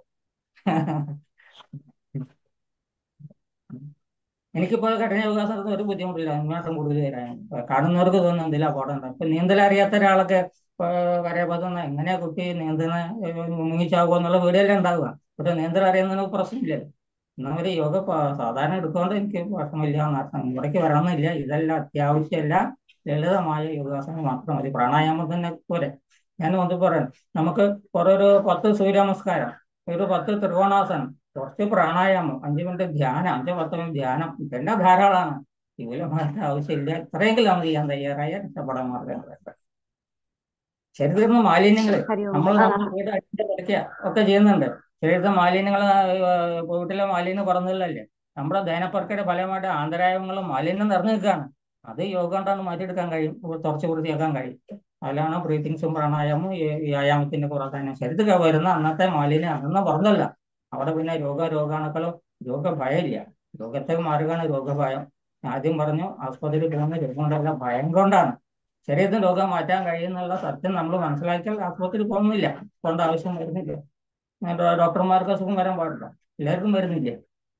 എനിക്കിപ്പോൾ കഠിന യോഗാസനത്തിന് ഒരു ബുദ്ധിമുട്ടില്ല ഉന്മേഷം കൂടുതൽ തരാൻ കാണുന്നവർക്ക് തോന്നുന്നു എന്തെങ്കിലും അപകടമുണ്ട് ഇപ്പൊ നീന്തൽ അറിയാത്ത ഒരാളൊക്കെ കരയപ്പത്തുന്ന എങ്ങനെയാ കുട്ടി നീന്തുന്ന മുങ്ങിച്ചാകുക എന്നുള്ള വീഡിയോയിലെ ഉണ്ടാവുക പക്ഷെ നീന്തൽ അറിയുന്നതിന് പ്രശ്നമില്ല എന്നാൽ ഒരു യോഗ പ- സാധാരണ എടുത്തുകൊണ്ട് എനിക്ക് പ്രശ്നമില്ല എന്നർത്ഥം ഇവിടേക്ക് വരണമെന്നില്ല ഇതെല്ലാം അത്യാവശ്യമല്ല ലളിതമായ യോഗാസനം മാത്രം മതി പ്രാണായാമം തന്നെ പോലെ ഞാൻ ഒന്ന് പറയാം നമുക്ക് ഓരോരോ പത്ത് സൂര്യ നമസ്കാരം ഒരു പത്ത് ത്രികോണാസനം കുറച്ച് പ്രാണായാമം അഞ്ച് മിനിറ്റ് ധ്യാനം അഞ്ചോ പത്ത് മിനിറ്റ് ധ്യാനം ഇതെല്ലാം ധാരാളമാണ് വിപുലമായിട്ട് ആവശ്യമില്ല ഇത്രയെങ്കിലും നമ്മൾ ചെയ്യാൻ തയ്യാറായ രക്ഷപ്പെടാൻ മാർഗം ശരീരത്തിൽ നിന്ന് മാലിന്യങ്ങൾ ഹരി ഓം നമ്മൾ ആ നമ്മുടെ വീട് അടുത്ത് കഴിക്കുക ഒക്കെ ചെയ്യുന്നുണ്ട് ശരീരത്തെ മാലിന്യങ്ങൾ വീട്ടിലെ മാലിന്യം പറഞ്ഞില്ലല്ലേ നമ്മുടെ ദഹനപ്രക്രിയയുടെ ഫലമായിട്ട് ആന്തരായങ്ങളും മാലിന്യം നിറഞ്ഞു നിൽക്കുകയാണ് അത് യോഗ കൊണ്ടാണ് മാറ്റിയെടുക്കാൻ കഴിയും തുറച്ച് വൃത്തിയാക്കാൻ കഴിയും അതിലാണ് ബ്രീത്തിങ്സും പ്രാണായാമവും ഈ വ്യായാമത്തിന്റെ പ്രാധാന്യം ശരീരത്തിൽ വരുന്ന അന്നത്തെ മാലിന്യം അന്ന് പറഞ്ഞല്ല അവിടെ പിന്നെ രോഗ രോഗാണുക്കളോ രോഗഭയമില്ല രോഗത്തെ മാറുകയാണ് രോഗഭയം ആദ്യം പറഞ്ഞു ആസ്പത്രിയിൽ പോകുന്ന രോഗം കൊണ്ടല്ല ഭയം കൊണ്ടാണ് ശരീരത്തിന് രോഗം മാറ്റാൻ കഴിയുന്നുള്ള സത്യം നമ്മൾ മനസ്സിലാക്കിയാൽ ആസ്പത്രിയിൽ പോകുന്നില്ല പോകേണ്ട ആവശ്യം വരുന്നില്ല അങ്ങനെ ഡോ- ഡോക്ടർമാർക്ക് അസുഖം വരാൻ പാടില്ല എല്ലാവർക്കും വരുന്നില്ലേ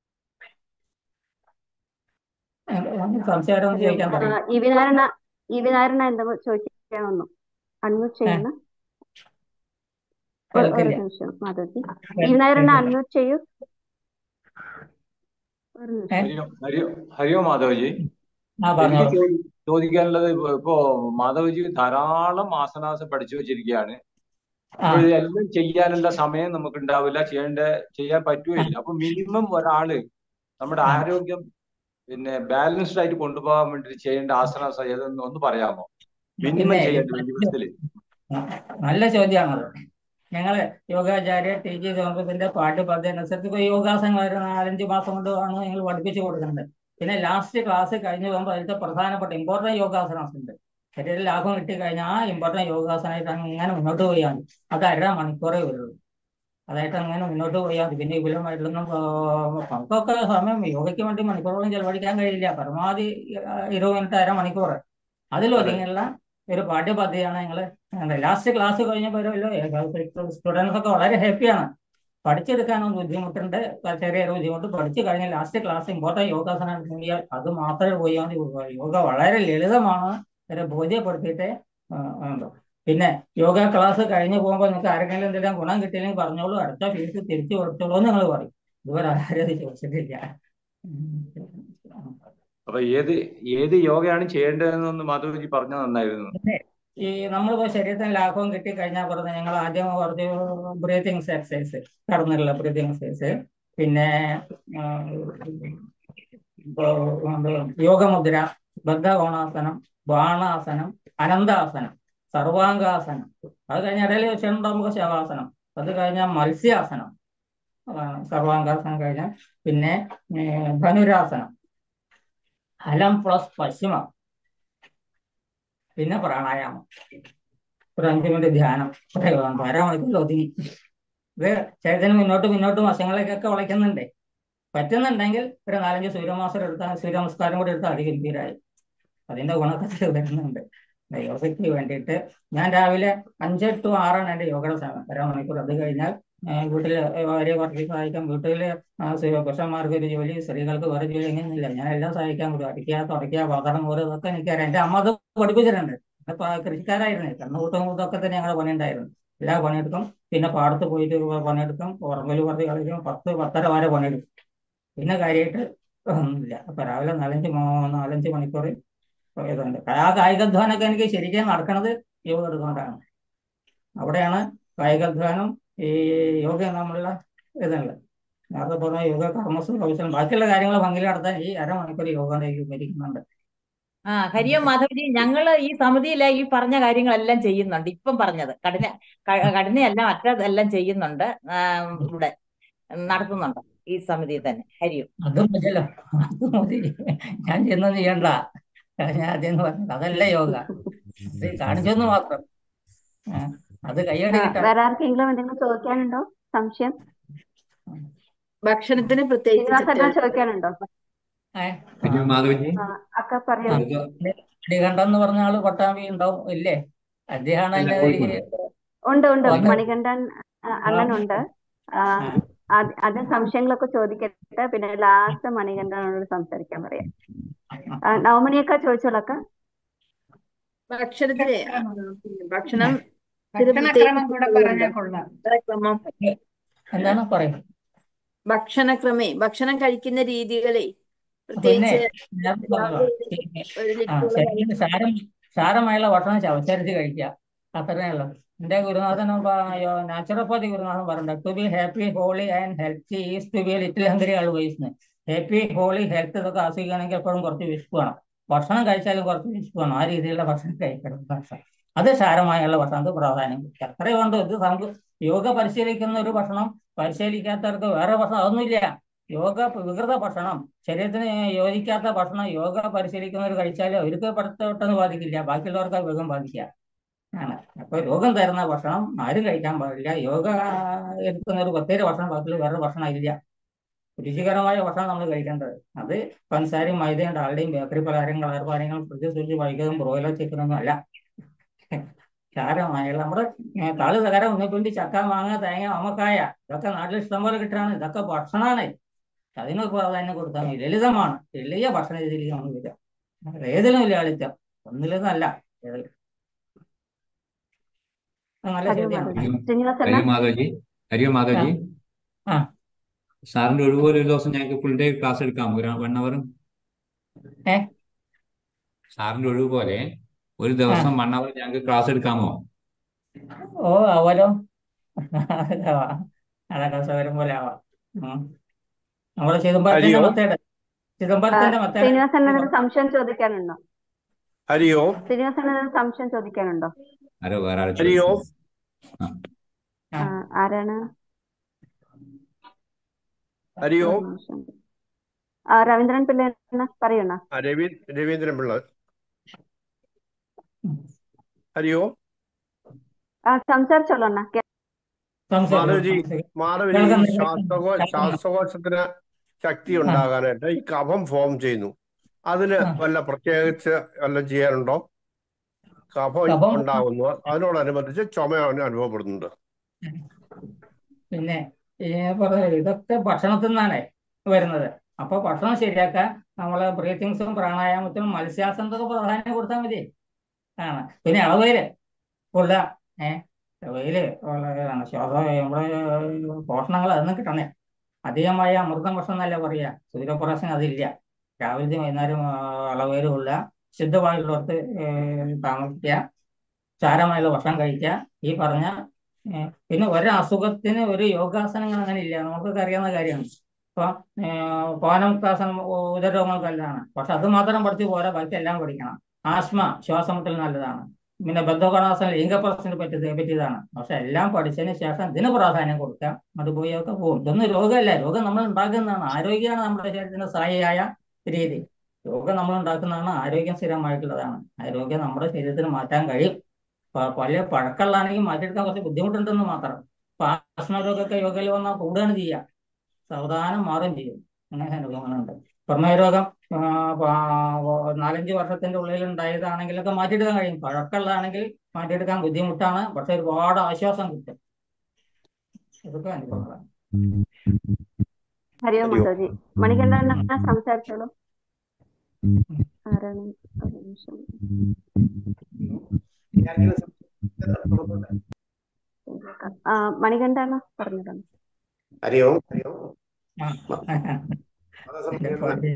സംശയം ചോദിക്കാൻ ആ, തുടങ്ങി E V Narayana E V Narayana എന്താ ചോദിക്കാൻ വന്നു അൺമ്യൂട്ട് ചെയ്യുന്ന ഒരു ഒരു കേൾക്കില്ല നിമിഷം മാധവജി ഇ വി നാരായണ അൺമ്യൂട്ട് ചെയ്യൂ ഒരു നിമിഷം ഏ? ഹരിയോ ഹരിയോ ഹരിയോ മാധവജി ആ എനിക്ക് പറഞ്ഞോളൂ ചോദി- ചോദിക്കാനുള്ളത് ഇപ്പൊ ഇപ്പോ മാധവജി ധാരാളം ആസനാസ് പഠിച്ചു വെച്ചിരിക്കുകയാണ് ആ അപ്പോൾ ഇതെല്ലാം ചെയ്യാനുള്ള സമയം നമുക്ക് ഉണ്ടാവില്ല ചെയ്യേണ്ട ചെയ്യാൻ പറ്റുകയില്ല അപ്പൊ മിനിമം ഒരാള് നമ്മുടെ ആ ആരോഗ്യം പിന്നെ ബാലൻസ്ഡ് ആയിട്ട് കൊണ്ടുപോകാൻ വേണ്ടി ചെയ്യേണ്ട ആസനാസ് ഏതെന്ന് ഒന്ന് പറയാമോ മിനിമം പിന്നെ ചെയ്യേണ്ട ദിവസത്തില് നല്ല ചോദ്യമാണത് ഞങ്ങള് യോഗാചാര്യ ടി ജി ജോസഫിന്റെ പാഠ്യപദ്ധതി അനുസരിച്ച് ഇപ്പൊ യോഗാസനങ്ങൾ ഒരു നാലഞ്ച് മാസം കൊണ്ട് ആണ് ഞങ്ങൾ പഠിപ്പിച്ചു കൊടുക്കുന്നത് പിന്നെ ലാസ്റ്റ് ക്ലാസ് കഴിഞ്ഞ് പോകുമ്പോൾ അതിലത്തെ പ്രധാനപ്പെട്ട ഇമ്പോർട്ടൻറ്റ് യോഗാസനാസ് ഉണ്ട് ശരീരം ലാഭം കിട്ടി കഴിഞ്ഞാൽ ആ ഇമ്പോർട്ടൻറ്റ് യോഗാസനമായിട്ട് അങ്ങനെ മുന്നോട്ട് പോയാൽ മതി അത് അര മണിക്കൂറേ വരുള്ളൂ അതായിട്ട് അങ്ങനെ മുന്നോട്ട് പോയാൽ മതി പിന്നെ വിപുലമായിട്ടൊന്നും നമുക്കൊക്കെ സമയം യോഗയ്ക്ക് വേണ്ടി മണിക്കൂറോളം ചെലവഴിക്കാൻ കഴിയില്ല പരമാവധി ആ, ഇരുപത് മിനിറ്റ് അര മണിക്കൂർ അതിൽ അതെ ഒതുങ്ങിയുള്ള ഒരു പാഠ്യപദ്ധതിയാണ് ഞങ്ങൾ ലാസ്റ്റ് ക്ലാസ് കഴിഞ്ഞപ്പോൾ സ്റ്റുഡൻസ് ഒക്കെ വളരെ ഹാപ്പിയാണ് പഠിച്ചെടുക്കാനൊന്നും ബുദ്ധിമുട്ടുണ്ട് ചെറിയൊരു ബുദ്ധിമുട്ട് പഠിച്ചു കഴിഞ്ഞാൽ ലാസ്റ്റ് ക്ലാസ് ഇമ്പോർട്ടൻറ്റ് യോഗാസനം ചെയ്യാൽ അത് മാത്രമേ പോയാൽ മതി യോഗ വളരെ ലളിതമാണ് വരെ ബോധ്യപ്പെടുത്തിയിട്ട് ആ, ഉണ്ടോ പിന്നെ യോഗ ക്ലാസ് കഴിഞ്ഞ് പോകുമ്പോൾ നിങ്ങൾക്ക് ആരെങ്കിലും എന്തെങ്കിലും ഗുണം കിട്ടിയില്ലെങ്കിൽ പറഞ്ഞോളൂ അടുത്ത ഫീസ് തിരിച്ചു കൊടുത്തോളൂ എന്ന് നിങ്ങൾ പറയും ഇതുവരെ ആരും അത് ചോദിച്ചിട്ടില്ല ഉം. അപ്പൊ ഏത് ഏത് യോഗയാണ് ചെയ്യേണ്ടതെന്നൊന്ന് മാധവജി പറഞ്ഞാൽ നന്നായിരുന്നു പിന്നെ ഈ നമ്മളിപ്പോ ശരീരത്തിന് ലാഭം കിട്ടി കഴിഞ്ഞാൽ പറഞ്ഞ ഞങ്ങൾ ആദ്യം കുറച്ച് ബ്രീതിങ് എക്സസൈസ് കടന്നുള്ള ബ്രീതിങ് എക്സസൈസ് പിന്നെ ആ, ഇപ്പൊ എന്ത് യോഗമുദ്ര ബദ്ധകോണാസനം ബാണാസനം അനന്താസനം സർവാംഗാസനം അത് കഴിഞ്ഞ ഇടയിൽ വെച്ചിട്ടുണ്ട് നമുക്ക് ശവാസനം അത് കഴിഞ്ഞാൽ മത്സ്യാസനം അതാണ് സർവാംഗാസനം കഴിഞ്ഞാൽ പിന്നെ ഏ, ധനുരാസനം ഹലം പ്ലസ് പശ്ചിമ പിന്നെ പ്രാണായാമം ഒരു അഞ്ച് മിനിറ്റ് ധ്യാനം അരമണിക്കൂർ ഒതുങ്ങി ഇത് ശരീരത്തിന് മുന്നോട്ട് മുന്നോട്ട് വശങ്ങളിലേക്കൊക്കെ വളയ്ക്കുന്നുണ്ട് പറ്റുന്നുണ്ടെങ്കിൽ ഒരു നാലഞ്ച് സൂര്യമാസം എടുത്താൽ സൂര്യനമസ്കാരം കൂടി എടുത്താൽ അധികം ഗംഭീരായി അതിന്റെ ഗുണമൊക്കെ വരുന്നുണ്ട് യോഗയ്ക്ക് വേണ്ടിയിട്ട് ഞാൻ രാവിലെ അഞ്ച് ടു ആറാണ് എൻ്റെ യോഗയുടെ സമയം അരമണിക്കൂർ അത് കഴിഞ്ഞാൽ ഏഹ് വീട്ടില് ഭാര്യ കുറച്ച് സഹായിക്കാം വീട്ടില് ആ സ്ത്രീ- പുരുഷന്മാർക്ക് ഒരു ജോലി സ്ത്രീകൾക്ക് വേറെ ജോലി അങ്ങനെയൊന്നുമില്ല ഞാൻ എല്ലാം സഹായിക്കാൻ കൂടും അടിക്കുക തുടയ്ക്കുക പാത്രം കോരുക ഇതൊക്കെ എനിക്കറിയാം എൻ്റെ അമ്മ അത് പഠിപ്പിച്ചിട്ടുണ്ട് അപ്പൊ കൃഷിക്കാരായിരുന്നു കന്നുകൂട്ടും ഇതൊക്കെ തന്നെ ഞങ്ങളുടെ പണിയുണ്ടായിരുന്നു എല്ലാ പണിയെടുക്കും പിന്നെ പാടത്ത് പോയിട്ട് പണിയെടുക്കും ഉറങ്ങല് പറഞ്ഞ് കളിക്കും പത്ത് പത്തര വരെ പണിയെടുക്കും പിന്നെ കാര്യമായിട്ട് ഒന്നുമില്ല അപ്പൊ രാവിലെ നാലഞ്ച് മോ- നാലഞ്ച് മണിക്കൂർ ഇതുണ്ട് ആ കായികാധ്വാനമൊക്കെ എനിക്ക് ശരിക്കും നടക്കുന്നത് യോഗ എടുക്കൊണ്ടാണ് അവിടെയാണ് കായികാധ്വാനം ഈ യോഗ നമ്മളുള്ള ഇതുള്ളത് നേരത്തെ പറഞ്ഞ യോഗ കർമ്മസ് പ്രൊഫഷൻ ബാക്കിയുള്ള കാര്യങ്ങൾ ഭംഗിയിൽ നടത്താൻ ഈ അരമണിക്കൂർ യോഗ ഉപകരിക്കുന്നുണ്ട് ആ ഹരിയം മാധവജി ഞങ്ങള് ഈ സമിതിയിലെ ഈ പറഞ്ഞ കാര്യങ്ങളെല്ലാം ചെയ്യുന്നുണ്ട് ഇപ്പം പറഞ്ഞത് കഠിന ക- കഠിനയല്ല മറ്റതെല്ലാം ചെയ്യുന്നുണ്ട് ആ, ഇവിടെ നടത്തുന്നുണ്ട് ഈ സമിതിയിൽ തന്നെ ഹരിയും അത് മതിയല്ലോ അത് മതി ഞാൻ ചെന്നത് ചെയ്യണ്ട ഞാൻ ആദ്യം പറഞ്ഞത് അതല്ല യോഗ ഇത് കാണിച്ചെന്ന് മാത്രം ആ, അത് കൈയടി ആ, കിട്ടണം വേറെ ആർക്കെങ്കിലും എന്തെങ്കിലും ചോദിക്കാനുണ്ടോ സംശയം ഭക്ഷണത്തിന് പ്രത്യേകിച്ച് ശ്രീനിവാസേട്ടൻ ചോദിക്കാനുണ്ടോ ഏ ഹരിയോ മാധവജി ആ, അക്ക പറയൂ അടികണ്ടെന്ന് പറഞ്ഞ ആള് പട്ടാമ്പി ഉണ്ടാവും ഇല്ലേ അദ്ദേഹമാണ് ഇല്ല എന്നെ ഈ കോഴിക്കോട് ഉണ്ട് ഉണ്ട് വന്ന് മണികണ്ഠൻ ആ, അണ്ണനുണ്ട് ആ, ആ, അത് അത് സംശയങ്ങളൊക്കെ ചോദിക്കട്ടെ പിന്നെ ലാസ്റ്റ് മണികണ്ഠനോട് സംസാരിക്കാൻ പറയാം ആ, നവമണിയൊക്കെ ചോദിച്ചോളക്ക ഭക്ഷണത്തില് ആ, പിന്നെ ഭക്ഷണം ഭക്ഷണക്രമം കൂടെ പറഞ്ഞാൽ കൊള്ളാം ക്രമം എന്താണ് പറയും ഭക്ഷണക്രമേ ഭക്ഷണം കഴിക്കുന്ന രീതികളെ പിന്നെ പ്രത്യേകിച്ച് നേരത്തെ പറഞ്ഞല്ലോ രാവിലെ ഈ- ഒരു ആ ലിറ്റർ ശരീരത്തിന് സാരം സാരമായുള്ള ഭക്ഷണം ചവച്ചരിച്ച് കഴിക്കുക അത്രേ ഉള്ളൂ എന്റെ ഗുരുനാഥൻ നാച്ചുറോപ്പതി ഗുരുനാഥൻ പറഞ്ഞിട്ടുണ്ട് to be happy holy and healthy is to be little hungry always happy holy health ഇതൊക്കെ ആസ്വദിക്കുകയാണെങ്കിൽ എപ്പോഴും കുറച്ച് വിശപ്പ് വേണം ഭക്ഷണം കഴിച്ചാലും കുറച്ച് വിശപ്പ് വേണം ആ രീതിയിലുള്ള ഭക്ഷണം കഴിക്കണം ഭക്ഷണം അത് സാരമായുള്ള ഭക്ഷണം അത് പ്രാധാന്യം കൊടുക്കുക അത്രയും കൊണ്ട് ഇത് നമുക്ക് യോഗ പരിശീലിക്കുന്ന ഒരു ഭക്ഷണം പരിശീലിക്കാത്തവർക്ക് വേറെ ഭക്ഷണം അതൊന്നുമില്ല യോഗ വികൃത ഭക്ഷണം ശരീരത്തിന് യോജിക്കാത്ത ഭക്ഷണം യോഗ പരിശീലിക്കുന്നവർ കഴിച്ചാൽ അവർക്ക് പെട്ടെന്ന് ബാധിക്കില്ല ബാക്കിയുള്ളവർക്ക് അത് വേഗം ബാധിക്കുക ആണ് അപ്പൊ രോഗം തരുന്ന ഭക്ഷണം ആരും കഴിക്കാൻ പാടില്ല യോഗ എടുക്കുന്ന ഒരു പ്രത്യേക ഭക്ഷണം ബാക്കിയുള്ള വേറെ ഭക്ഷണം ഇല്ല രുചികരമായ ഭക്ഷണം നമ്മൾ കഴിക്കേണ്ടത് അത് പഞ്ചസാരയും മൈദയും ഡാൽഡയും ബേക്കറി പലഹാരങ്ങൾ ആർഭാരങ്ങൾ ഫ്രിഡ്ജ് സൂക്ഷിച്ച് വൈകിയതും ബ്രോയിലർ ചിക്കനൊന്നും അല്ല ചാരമായ നമ്മുടെ ഏ, താള് തകരം ഉണ്ണിപ്പിണ്ടി ചക്ക മാങ്ങ തേങ്ങ അമ്മക്കായ ഇതൊക്കെ നാട്ടിൽ ഇഷ്ടംപോലെ കിട്ടാണ് ഇതൊക്കെ ഭക്ഷണമാണ് അതിനൊക്കെ പ്രാധാന്യം കൊടുത്താൽ മതി ലളിതമാണ് എളിയ ഭക്ഷണ രീതിയിലേക്ക് നമ്മൾ വരിക ഏതിലും ലാളിത്യം ഒന്നിലൊന്നല്ല ഏതിലും അത് നല്ല ഹരിയോ ചോദ്യമാണ് മാധവജി ശ്രീനിവാസ ഹരിയോ മാധവജി ഹരിയോ മാധവജി ആ സാറിന്റെ ഒഴിവുപോലെ ഒരു ദിവസം ഞങ്ങൾക്ക് ഫുൾ ഡേ ക്ലാസ് എടുക്കാമോ ഒരു വൺ അവർ ഏ സാറിന്റെ ഒഴിവ് പോലെ ഒരു ആ ദിവസം വൺ അവർ ഞങ്ങൾക്ക് ക്ലാസ് എടുക്കാമോ ഓ ആവാലോ അതൊക്കെ സൗകര്യം പോലെ ആവാം ഉം. നമ്മള് ചിദംബരത്തിന്റെ ഹരിയോ മെത്തേഡ് ചിദംബരത്തിന്റെ മെത്തേഡ് ശ്രീനിവാസൻ ഒരു സംശയം ചോദിക്കാനുണ്ടോ ഹരിയോ ശ്രീനിവാസൻ ഒരു സംശയം ചോദിക്കാനുണ്ടോ ആരോ വേറെ ആൾ ഹരിയോ ചോദിച്ചു ആ ആ, ആരാണ് ഹരിയോ ഒരു നിമിഷം ആ രവീന്ദ്രൻ പിള്ള പറയണ ആ, രവി രവീന്ദ്രൻ പിള്ള ഹരിയോ ആ സംസാരിച്ചോളൂ അണ്ണ സംശയം മാധവജി സംശയം മാധവജി ഈ കേൾക്കുന്നില്ല ശ്വാസകോ കേൾക്കുന്നില്ല ശ്വാസകോശത്തിന് ശക്തി ആ ഉണ്ടാകാനായിട്ട് ഈ കഫം ഫോം ചെയ്യുന്നു അതിന് ആ വല്ല പ്രത്യേകിച്ച് വല്ലതും ചെയ്യാനുണ്ടോ കഫം കഫം ഉണ്ടാകുന്നു അതിനോടനുബന്ധിച്ച് ചുമ അനുഭവപ്പെടുന്നുണ്ട് പിന്നെ ഈ പറഞ്ഞ ഇതൊക്കെ ഭക്ഷണത്തിൽ നിന്നാണ് വരുന്നത് അപ്പൊ ഭക്ഷണം ശരിയാക്കാൻ നമ്മള് ബ്രീത്തിങ്സും പ്രാണായാമത്തിനും മത്സ്യാസനത്തൊക്കെ പ്രാധാന്യം കൊടുത്താൽ മതി ആണ് പിന്നെ ഇളവേല് കൊള്ളുക ഏഹ് ഇളവേല് വളരെയാണ് ശ്വാസം നമ്മുടെ പോഷണങ്ങൾ അതൊന്നും കിട്ടണേ അധികമായ അമൃതം ഭക്ഷണം എന്നല്ല പറയാ സൂര്യപ്രകാശം അതില്ല രാവിലത്തെ വൈകുന്നേരം ആ, ഇളവേല് കൊള്ളുക ശുദ്ധമായുള്ളവർക്ക് താമസിക്കുക സാരമായുള്ള ഭക്ഷണം കഴിക്കുക ഈ പറഞ്ഞ ഏ, പിന്നെ ഒരു അസുഖത്തിന് ഒരു യോഗാസനങ്ങൾ അങ്ങനെ ഇല്ല നമുക്കൊക്കെ അറിയാവുന്ന കാര്യമാണ് ഇപ്പൊ കോനമുക്താസനം ഉദരരോഗങ്ങൾക്കെല്ലാം പക്ഷെ അത് മാത്രം പഠിച്ച് പോരാ ബാക്കി എല്ലാം പഠിക്കണം ആസ്മ ശ്വാസമുട്ടൽ നല്ലതാണ് പിന്നെ ബദ്ധകോണാസനം ലിംഗപ്രശ്നത്തിന് പറ്റിയത് പറ്റിയതാണ് പക്ഷെ എല്ലാം പഠിച്ചതിന് ശേഷം ഇതിന് പ്രാധാന്യം കൊടുക്കാം അത് പോയി ഒക്കെ പോകും ഇതൊന്നും രോഗമല്ല രോഗം നമ്മൾ ഉണ്ടാക്കുന്നതാണ് ആരോഗ്യമാണ് നമ്മുടെ ശരീരത്തിന് സഹായിയായ രീതി രോഗം നമ്മൾ ഉണ്ടാക്കുന്നതാണ് ആരോഗ്യം സ്ഥിരമായിട്ടുള്ളതാണ് ആരോഗ്യം നമ്മുടെ ശരീരത്തിന് മാറ്റാൻ കഴിയും പ- പല പഴക്കമുള്ളതാണെങ്കിൽ മാറ്റിയെടുക്കാൻ കുറച്ച് ബുദ്ധിമുട്ടുണ്ടെന്ന് മാത്രം ഇപ്പൊ ആസ്മ രോഗമൊക്കെ യോഗയിൽ വന്നാൽ കൂടുകയാണ് ചെയ്യുക സാവധാനം മാറുകയും ചെയ്യും അങ്ങനെ അനുഭവങ്ങളുണ്ട് പ്രമേയ രോഗം ആ, പ- നാലഞ്ച് വർഷത്തിന്റെ ഉള്ളിൽ ഉണ്ടായതാണെങ്കിലൊക്കെ മാറ്റിയെടുക്കാൻ കഴിയും പഴക്കമുള്ളതാണെങ്കിൽ മാറ്റിയെടുക്കാൻ ബുദ്ധിമുട്ടാണ് പക്ഷെ ഒരുപാട് ആശ്വാസം കിട്ടും ഇതൊക്കെ അനുഭവങ്ങളാണ് ഹരിയോ ഹരിയോ മാധവജി മണികണ്ഠൻ അണ്ണ സംസാരിച്ചോളൂ ആരാണ് ഒരു നിമിഷം ആർക്കെങ്കിലും സംശയം തുറന്നോട്ടെ. ആ മണികണ്ഠ അണ്ണ പറഞ്ഞിട്ടുണ്ട് ഹരിയോ ഹരിയോ ആ. മതസംരക്ഷണ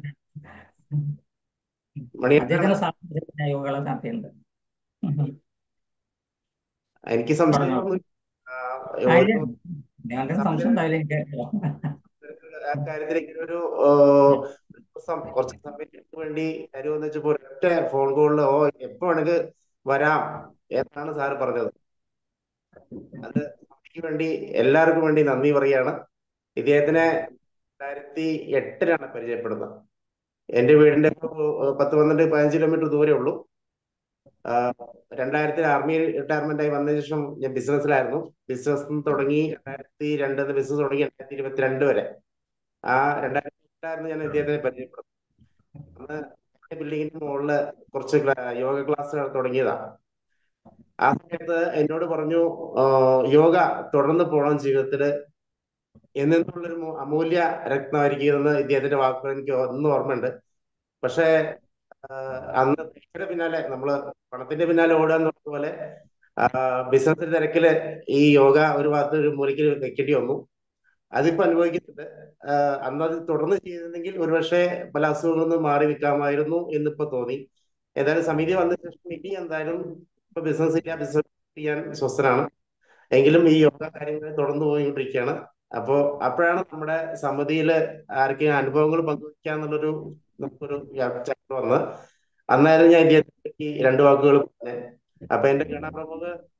മണികണ്ഠൻ അദ്ദേഹത്തിന് സാമ്പത്തിക യോഗകളെ നടത്തിയിട്ടുണ്ട് ഉം. എനിക്ക് പറഞ്ഞോ സംശയമൊന്നും ആ, അതില് ഒരു ഞാൻ സംശയം ഉണ്ടാവില്ല എനിക്ക് ആ കാര്യത്തിലേക്ക് ഒരു ഓ, ദിവസം കുറച്ച് സമയത്തിന് വേണ്ടി തരുമെന്ന് വെച്ചപ്പോ ഒരൊറ്റ ഫോൺ കോളിൽ ഓ എപ്പോ വേണമെങ്കിൽ വരാം എന്നാണ് സാറ് പറഞ്ഞത് അത് എനിക്ക് വേണ്ടി എല്ലാവർക്കും വേണ്ടി നന്ദി പറയാണ് ഇദ്ദേഹത്തിനെ രണ്ടായിരത്തി എട്ടിലാണ് പരിചയപ്പെടുന്നത് എന്റെ വീടിന്റെ ഇപ്പൊ പത്ത് പന്ത്രണ്ട് പതിനഞ്ച് കിലോമീറ്റർ ദൂരേ ഉള്ളൂ രണ്ടായിരത്തിൽ ആർമിയിൽ റിട്ടയർമെന്റ് ആയി വന്നതിന് ശേഷം ഞാൻ ബിസിനസ്സിലായിരുന്നു ബിസിനസ് തുടങ്ങി രണ്ടായിരത്തി രണ്ടിൽ ബിസിനസ് തുടങ്ങി രണ്ടായിരത്തി ഇരുപത്തിരണ്ട് വരെ ആ രണ്ടായിരത്തി എട്ടിലായിരുന്നു ഞാൻ ഇദ്ദേഹത്തെ പരിചയപ്പെടുന്നത് അന്ന് ബിൽഡിങ്ങിന്റെ മുകളില് കുറച്ച് ക്ലാ- യോഗ ക്ലാസ്സുകൾ തുടങ്ങിയതാണ് ആ സമയത്ത് എന്നോട് പറഞ്ഞു ആ, യോഗ തുടർന്ന് പോകണം ജീവിതത്തില് എന്നുള്ളൊരു മൂ- അമൂല്യ രത്നമായിരിക്കുമെന്ന് ഇദ്ദേഹത്തിന്റെ വാക്കുകൾ എനിക്ക് ഒന്നും ഓർമ്മയുണ്ട് പക്ഷേ ആ, അന്ന് പൈസയുടെ പിന്നാലെ നമ്മള് പണത്തിന്റെ പിന്നാലെ ഓടുക എന്നുള്ള പോലെ ബിസിനസിന്റെ തിരക്കില് ഈ യോഗ ഒരു ഭാഗത്ത് ഒരു മൂലയ്ക്ക് വെക്കേണ്ടി വന്നു അതിപ്പോ അനുഭവിക്കുന്നുണ്ട് ആ, അന്നത് തുടർന്ന് ചെയ്തിരുന്നെങ്കിൽ ഒരുപക്ഷെ പല അസുഖങ്ങളിൽ നിന്ന് മാറി നിൽക്കാമായിരുന്നു എന്നിപ്പോ തോന്നി ഏതായാലും സമിതി വന്ന ശേഷം ഇനി എന്തായാലും ഇപ്പൊ ബിസിനസ് ഇല്ല ബിസിനസ് ചെയ്യാൻ സ്വസ്ഥനാണ് എങ്കിലും ഈ യോഗ കാര്യങ്ങൾ തുടർന്ന് പോയിക്കൊണ്ടിരിക്കുകയാണ് അപ്പോ അപ്പോഴാണ് നമ്മുടെ സമിതിയില് ആർക്കെങ്കിലും അനുഭവങ്ങൾ പങ്കുവയ്ക്കാന്നുള്ളൊരു നമുക്കൊരു ചർച്ച വന്നത് അന്നായിരുന്നു ഞാൻ ഇദ്ദേഹത്തെ പറ്റി രണ്ട് വാക്കുകൾ പറഞ്ഞത് അപ്പൊ എന്റെ കാണാപ്രമുഖ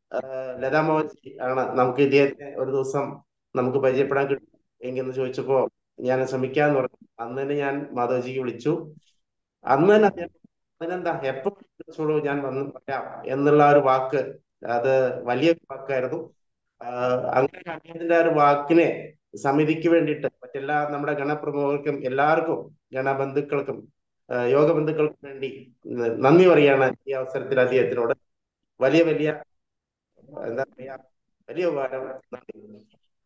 ലതാ മോഹൻജി ആണ് നമുക്ക് ഇദ്ദേഹത്തെ ഒരു ദിവസം നമുക്ക് പരിചയപ്പെടാൻ കിട്ടും എങ്കിന്ന് ചോദിച്ചപ്പോ ഞാൻ ശ്രമിക്കാന്ന് പറഞ്ഞു അന്ന് തന്നെ ഞാൻ മാധവജിക്ക് വിളിച്ചു അന്ന് തന്നെ അദ്ദേഹം അതിനെന്താ എപ്പോ വിളിച്ചോളൂ ഞാൻ വന്ന് പറയാം എന്നുള്ള ഒരു വാക്ക് അത് വലിയ വാക്കായിരുന്നു ആഹ് അങ്ങനെ അദ്ദേഹത്തിന്റെ ആ ഒരു വാക്കിനെ സമിതിക്ക് വേണ്ടിയിട്ട് മറ്റെല്ലാ നമ്മുടെ ഗണപ്രമുഖർക്കും എല്ലാവർക്കും ഗണബന്ധുക്കൾക്കും ആഹ് യോഗ ബന്ധുക്കൾക്കും വേണ്ടി നന്ദി പറയാണ് ഈ അവസരത്തിൽ അദ്ദേഹത്തിനോട് വലിയ വലിയ എന്താ പറയാ വലിയ ഉപകാരം നന്ദി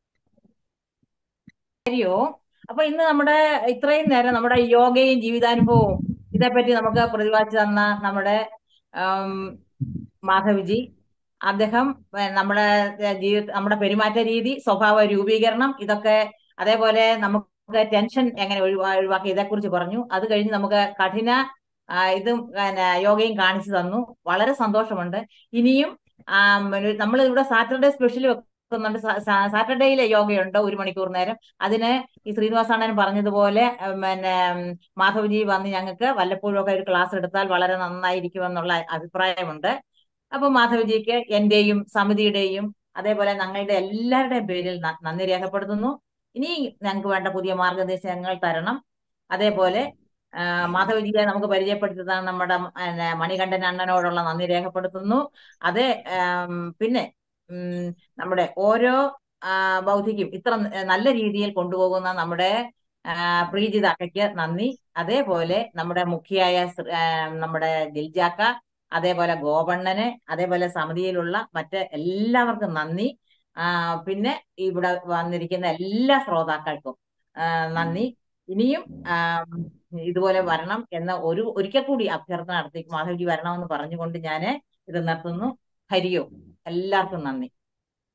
കാര്യോ അപ്പൊ ഇന്ന് നമ്മുടെ ഇത്രയും നേരം നമ്മുടെ യോഗയും ജീവിതാനുഭവവും ഇതേപ്പറ്റി നമുക്ക് പ്രതിപാദിച്ചു തന്ന നമ്മുടെ ആം, മാധവ്ജി അദ്ദേഹം ഏ, നമ്മുടെ ജീവിത നമ്മുടെ പെരുമാറ്റ രീതി സ്വഭാവ രൂപീകരണം ഇതൊക്കെ അതേപോലെ നമുക്ക് ടെൻഷൻ എങ്ങനെ ഒഴിവാ ഒഴിവാക്കി ഇതേക്കുറിച്ച് പറഞ്ഞു അത് കഴിഞ്ഞ് നമുക്ക് കഠിന ആ, ഇതും പിന്നെ യോഗയും കാണിച്ചു തന്നു വളരെ സന്തോഷമുണ്ട് ഇനിയും നമ്മൾ ഇവിടെ സാറ്റർഡേ സ്പെഷ്യൽ വെക്കുന്നുണ്ട് സാ- സാ- സാറ്റർഡേയിലെ യോഗയുണ്ട് ഒരു മണിക്കൂർ നേരം അതിന് ഈ ശ്രീനിവാസണ്ണൻ പറഞ്ഞതുപോലെ ഉം, പിന്നെ ഉം, മാധവജി വന്ന് ഞങ്ങൾക്ക് വല്ലപ്പോഴും ഒക്കെ ഒരു ക്ലാസ് എടുത്താൽ വളരെ നന്നായിരിക്കുമെന്നുള്ള അഭിപ്രായമുണ്ട് അപ്പൊ മാധവജിക്ക് എന്റെയും സമിതിയുടെയും അതേപോലെ ഞങ്ങളുടെ എല്ലാവരുടെയും പേരിൽ ന- നന്ദി രേഖപ്പെടുത്തുന്നു ഇനി ഞങ്ങൾക്ക് വേണ്ട പുതിയ മാർഗനിർദ്ദേശങ്ങൾ തരണം അതേപോലെ ആ, മാധവജിയെ നമുക്ക് പരിചയപ്പെടുത്തി തന്ന നമ്മുടെ പിന്നെ, മണികണ്ഠൻ അണ്ണനോടുള്ള നന്ദി രേഖപ്പെടുത്തുന്നു അതേ ആം, പിന്നെ ഉം, നമ്മുടെ ഓരോ ആ, ബൗദ്ധിക്കും ഇത്ര നല്ല രീതിയിൽ കൊണ്ടുപോകുന്ന നമ്മുടെ ആ, പ്രീജിത അക്കയ്ക്ക് നന്ദി അതേപോലെ നമ്മുടെ മുഖ്യായ ശ്ര- ആ, നമ്മുടെ ദിൽജാക്ക അതേപോലെ ഗോപണ്ണന് അതേപോലെ സമിതിയിലുള്ള മറ്റ് എല്ലാവർക്കും നന്ദി ആ, പിന്നെ ഇവിടെ വന്നിരിക്കുന്ന എല്ലാ ശ്രോതാക്കൾക്കും ആ, നന്ദി ഇനിയും ആ, ഇതുപോലെ വരണം എന്ന ഒരു ഒരിക്കൽ കൂടി അഭ്യർത്ഥന നടത്തി മാധവജി വരണമെന്ന് പറഞ്ഞുകൊണ്ട് ഞാൻ ഇത് നിർത്തുന്നു ഹരിയോ എല്ലാവർക്കും നന്ദി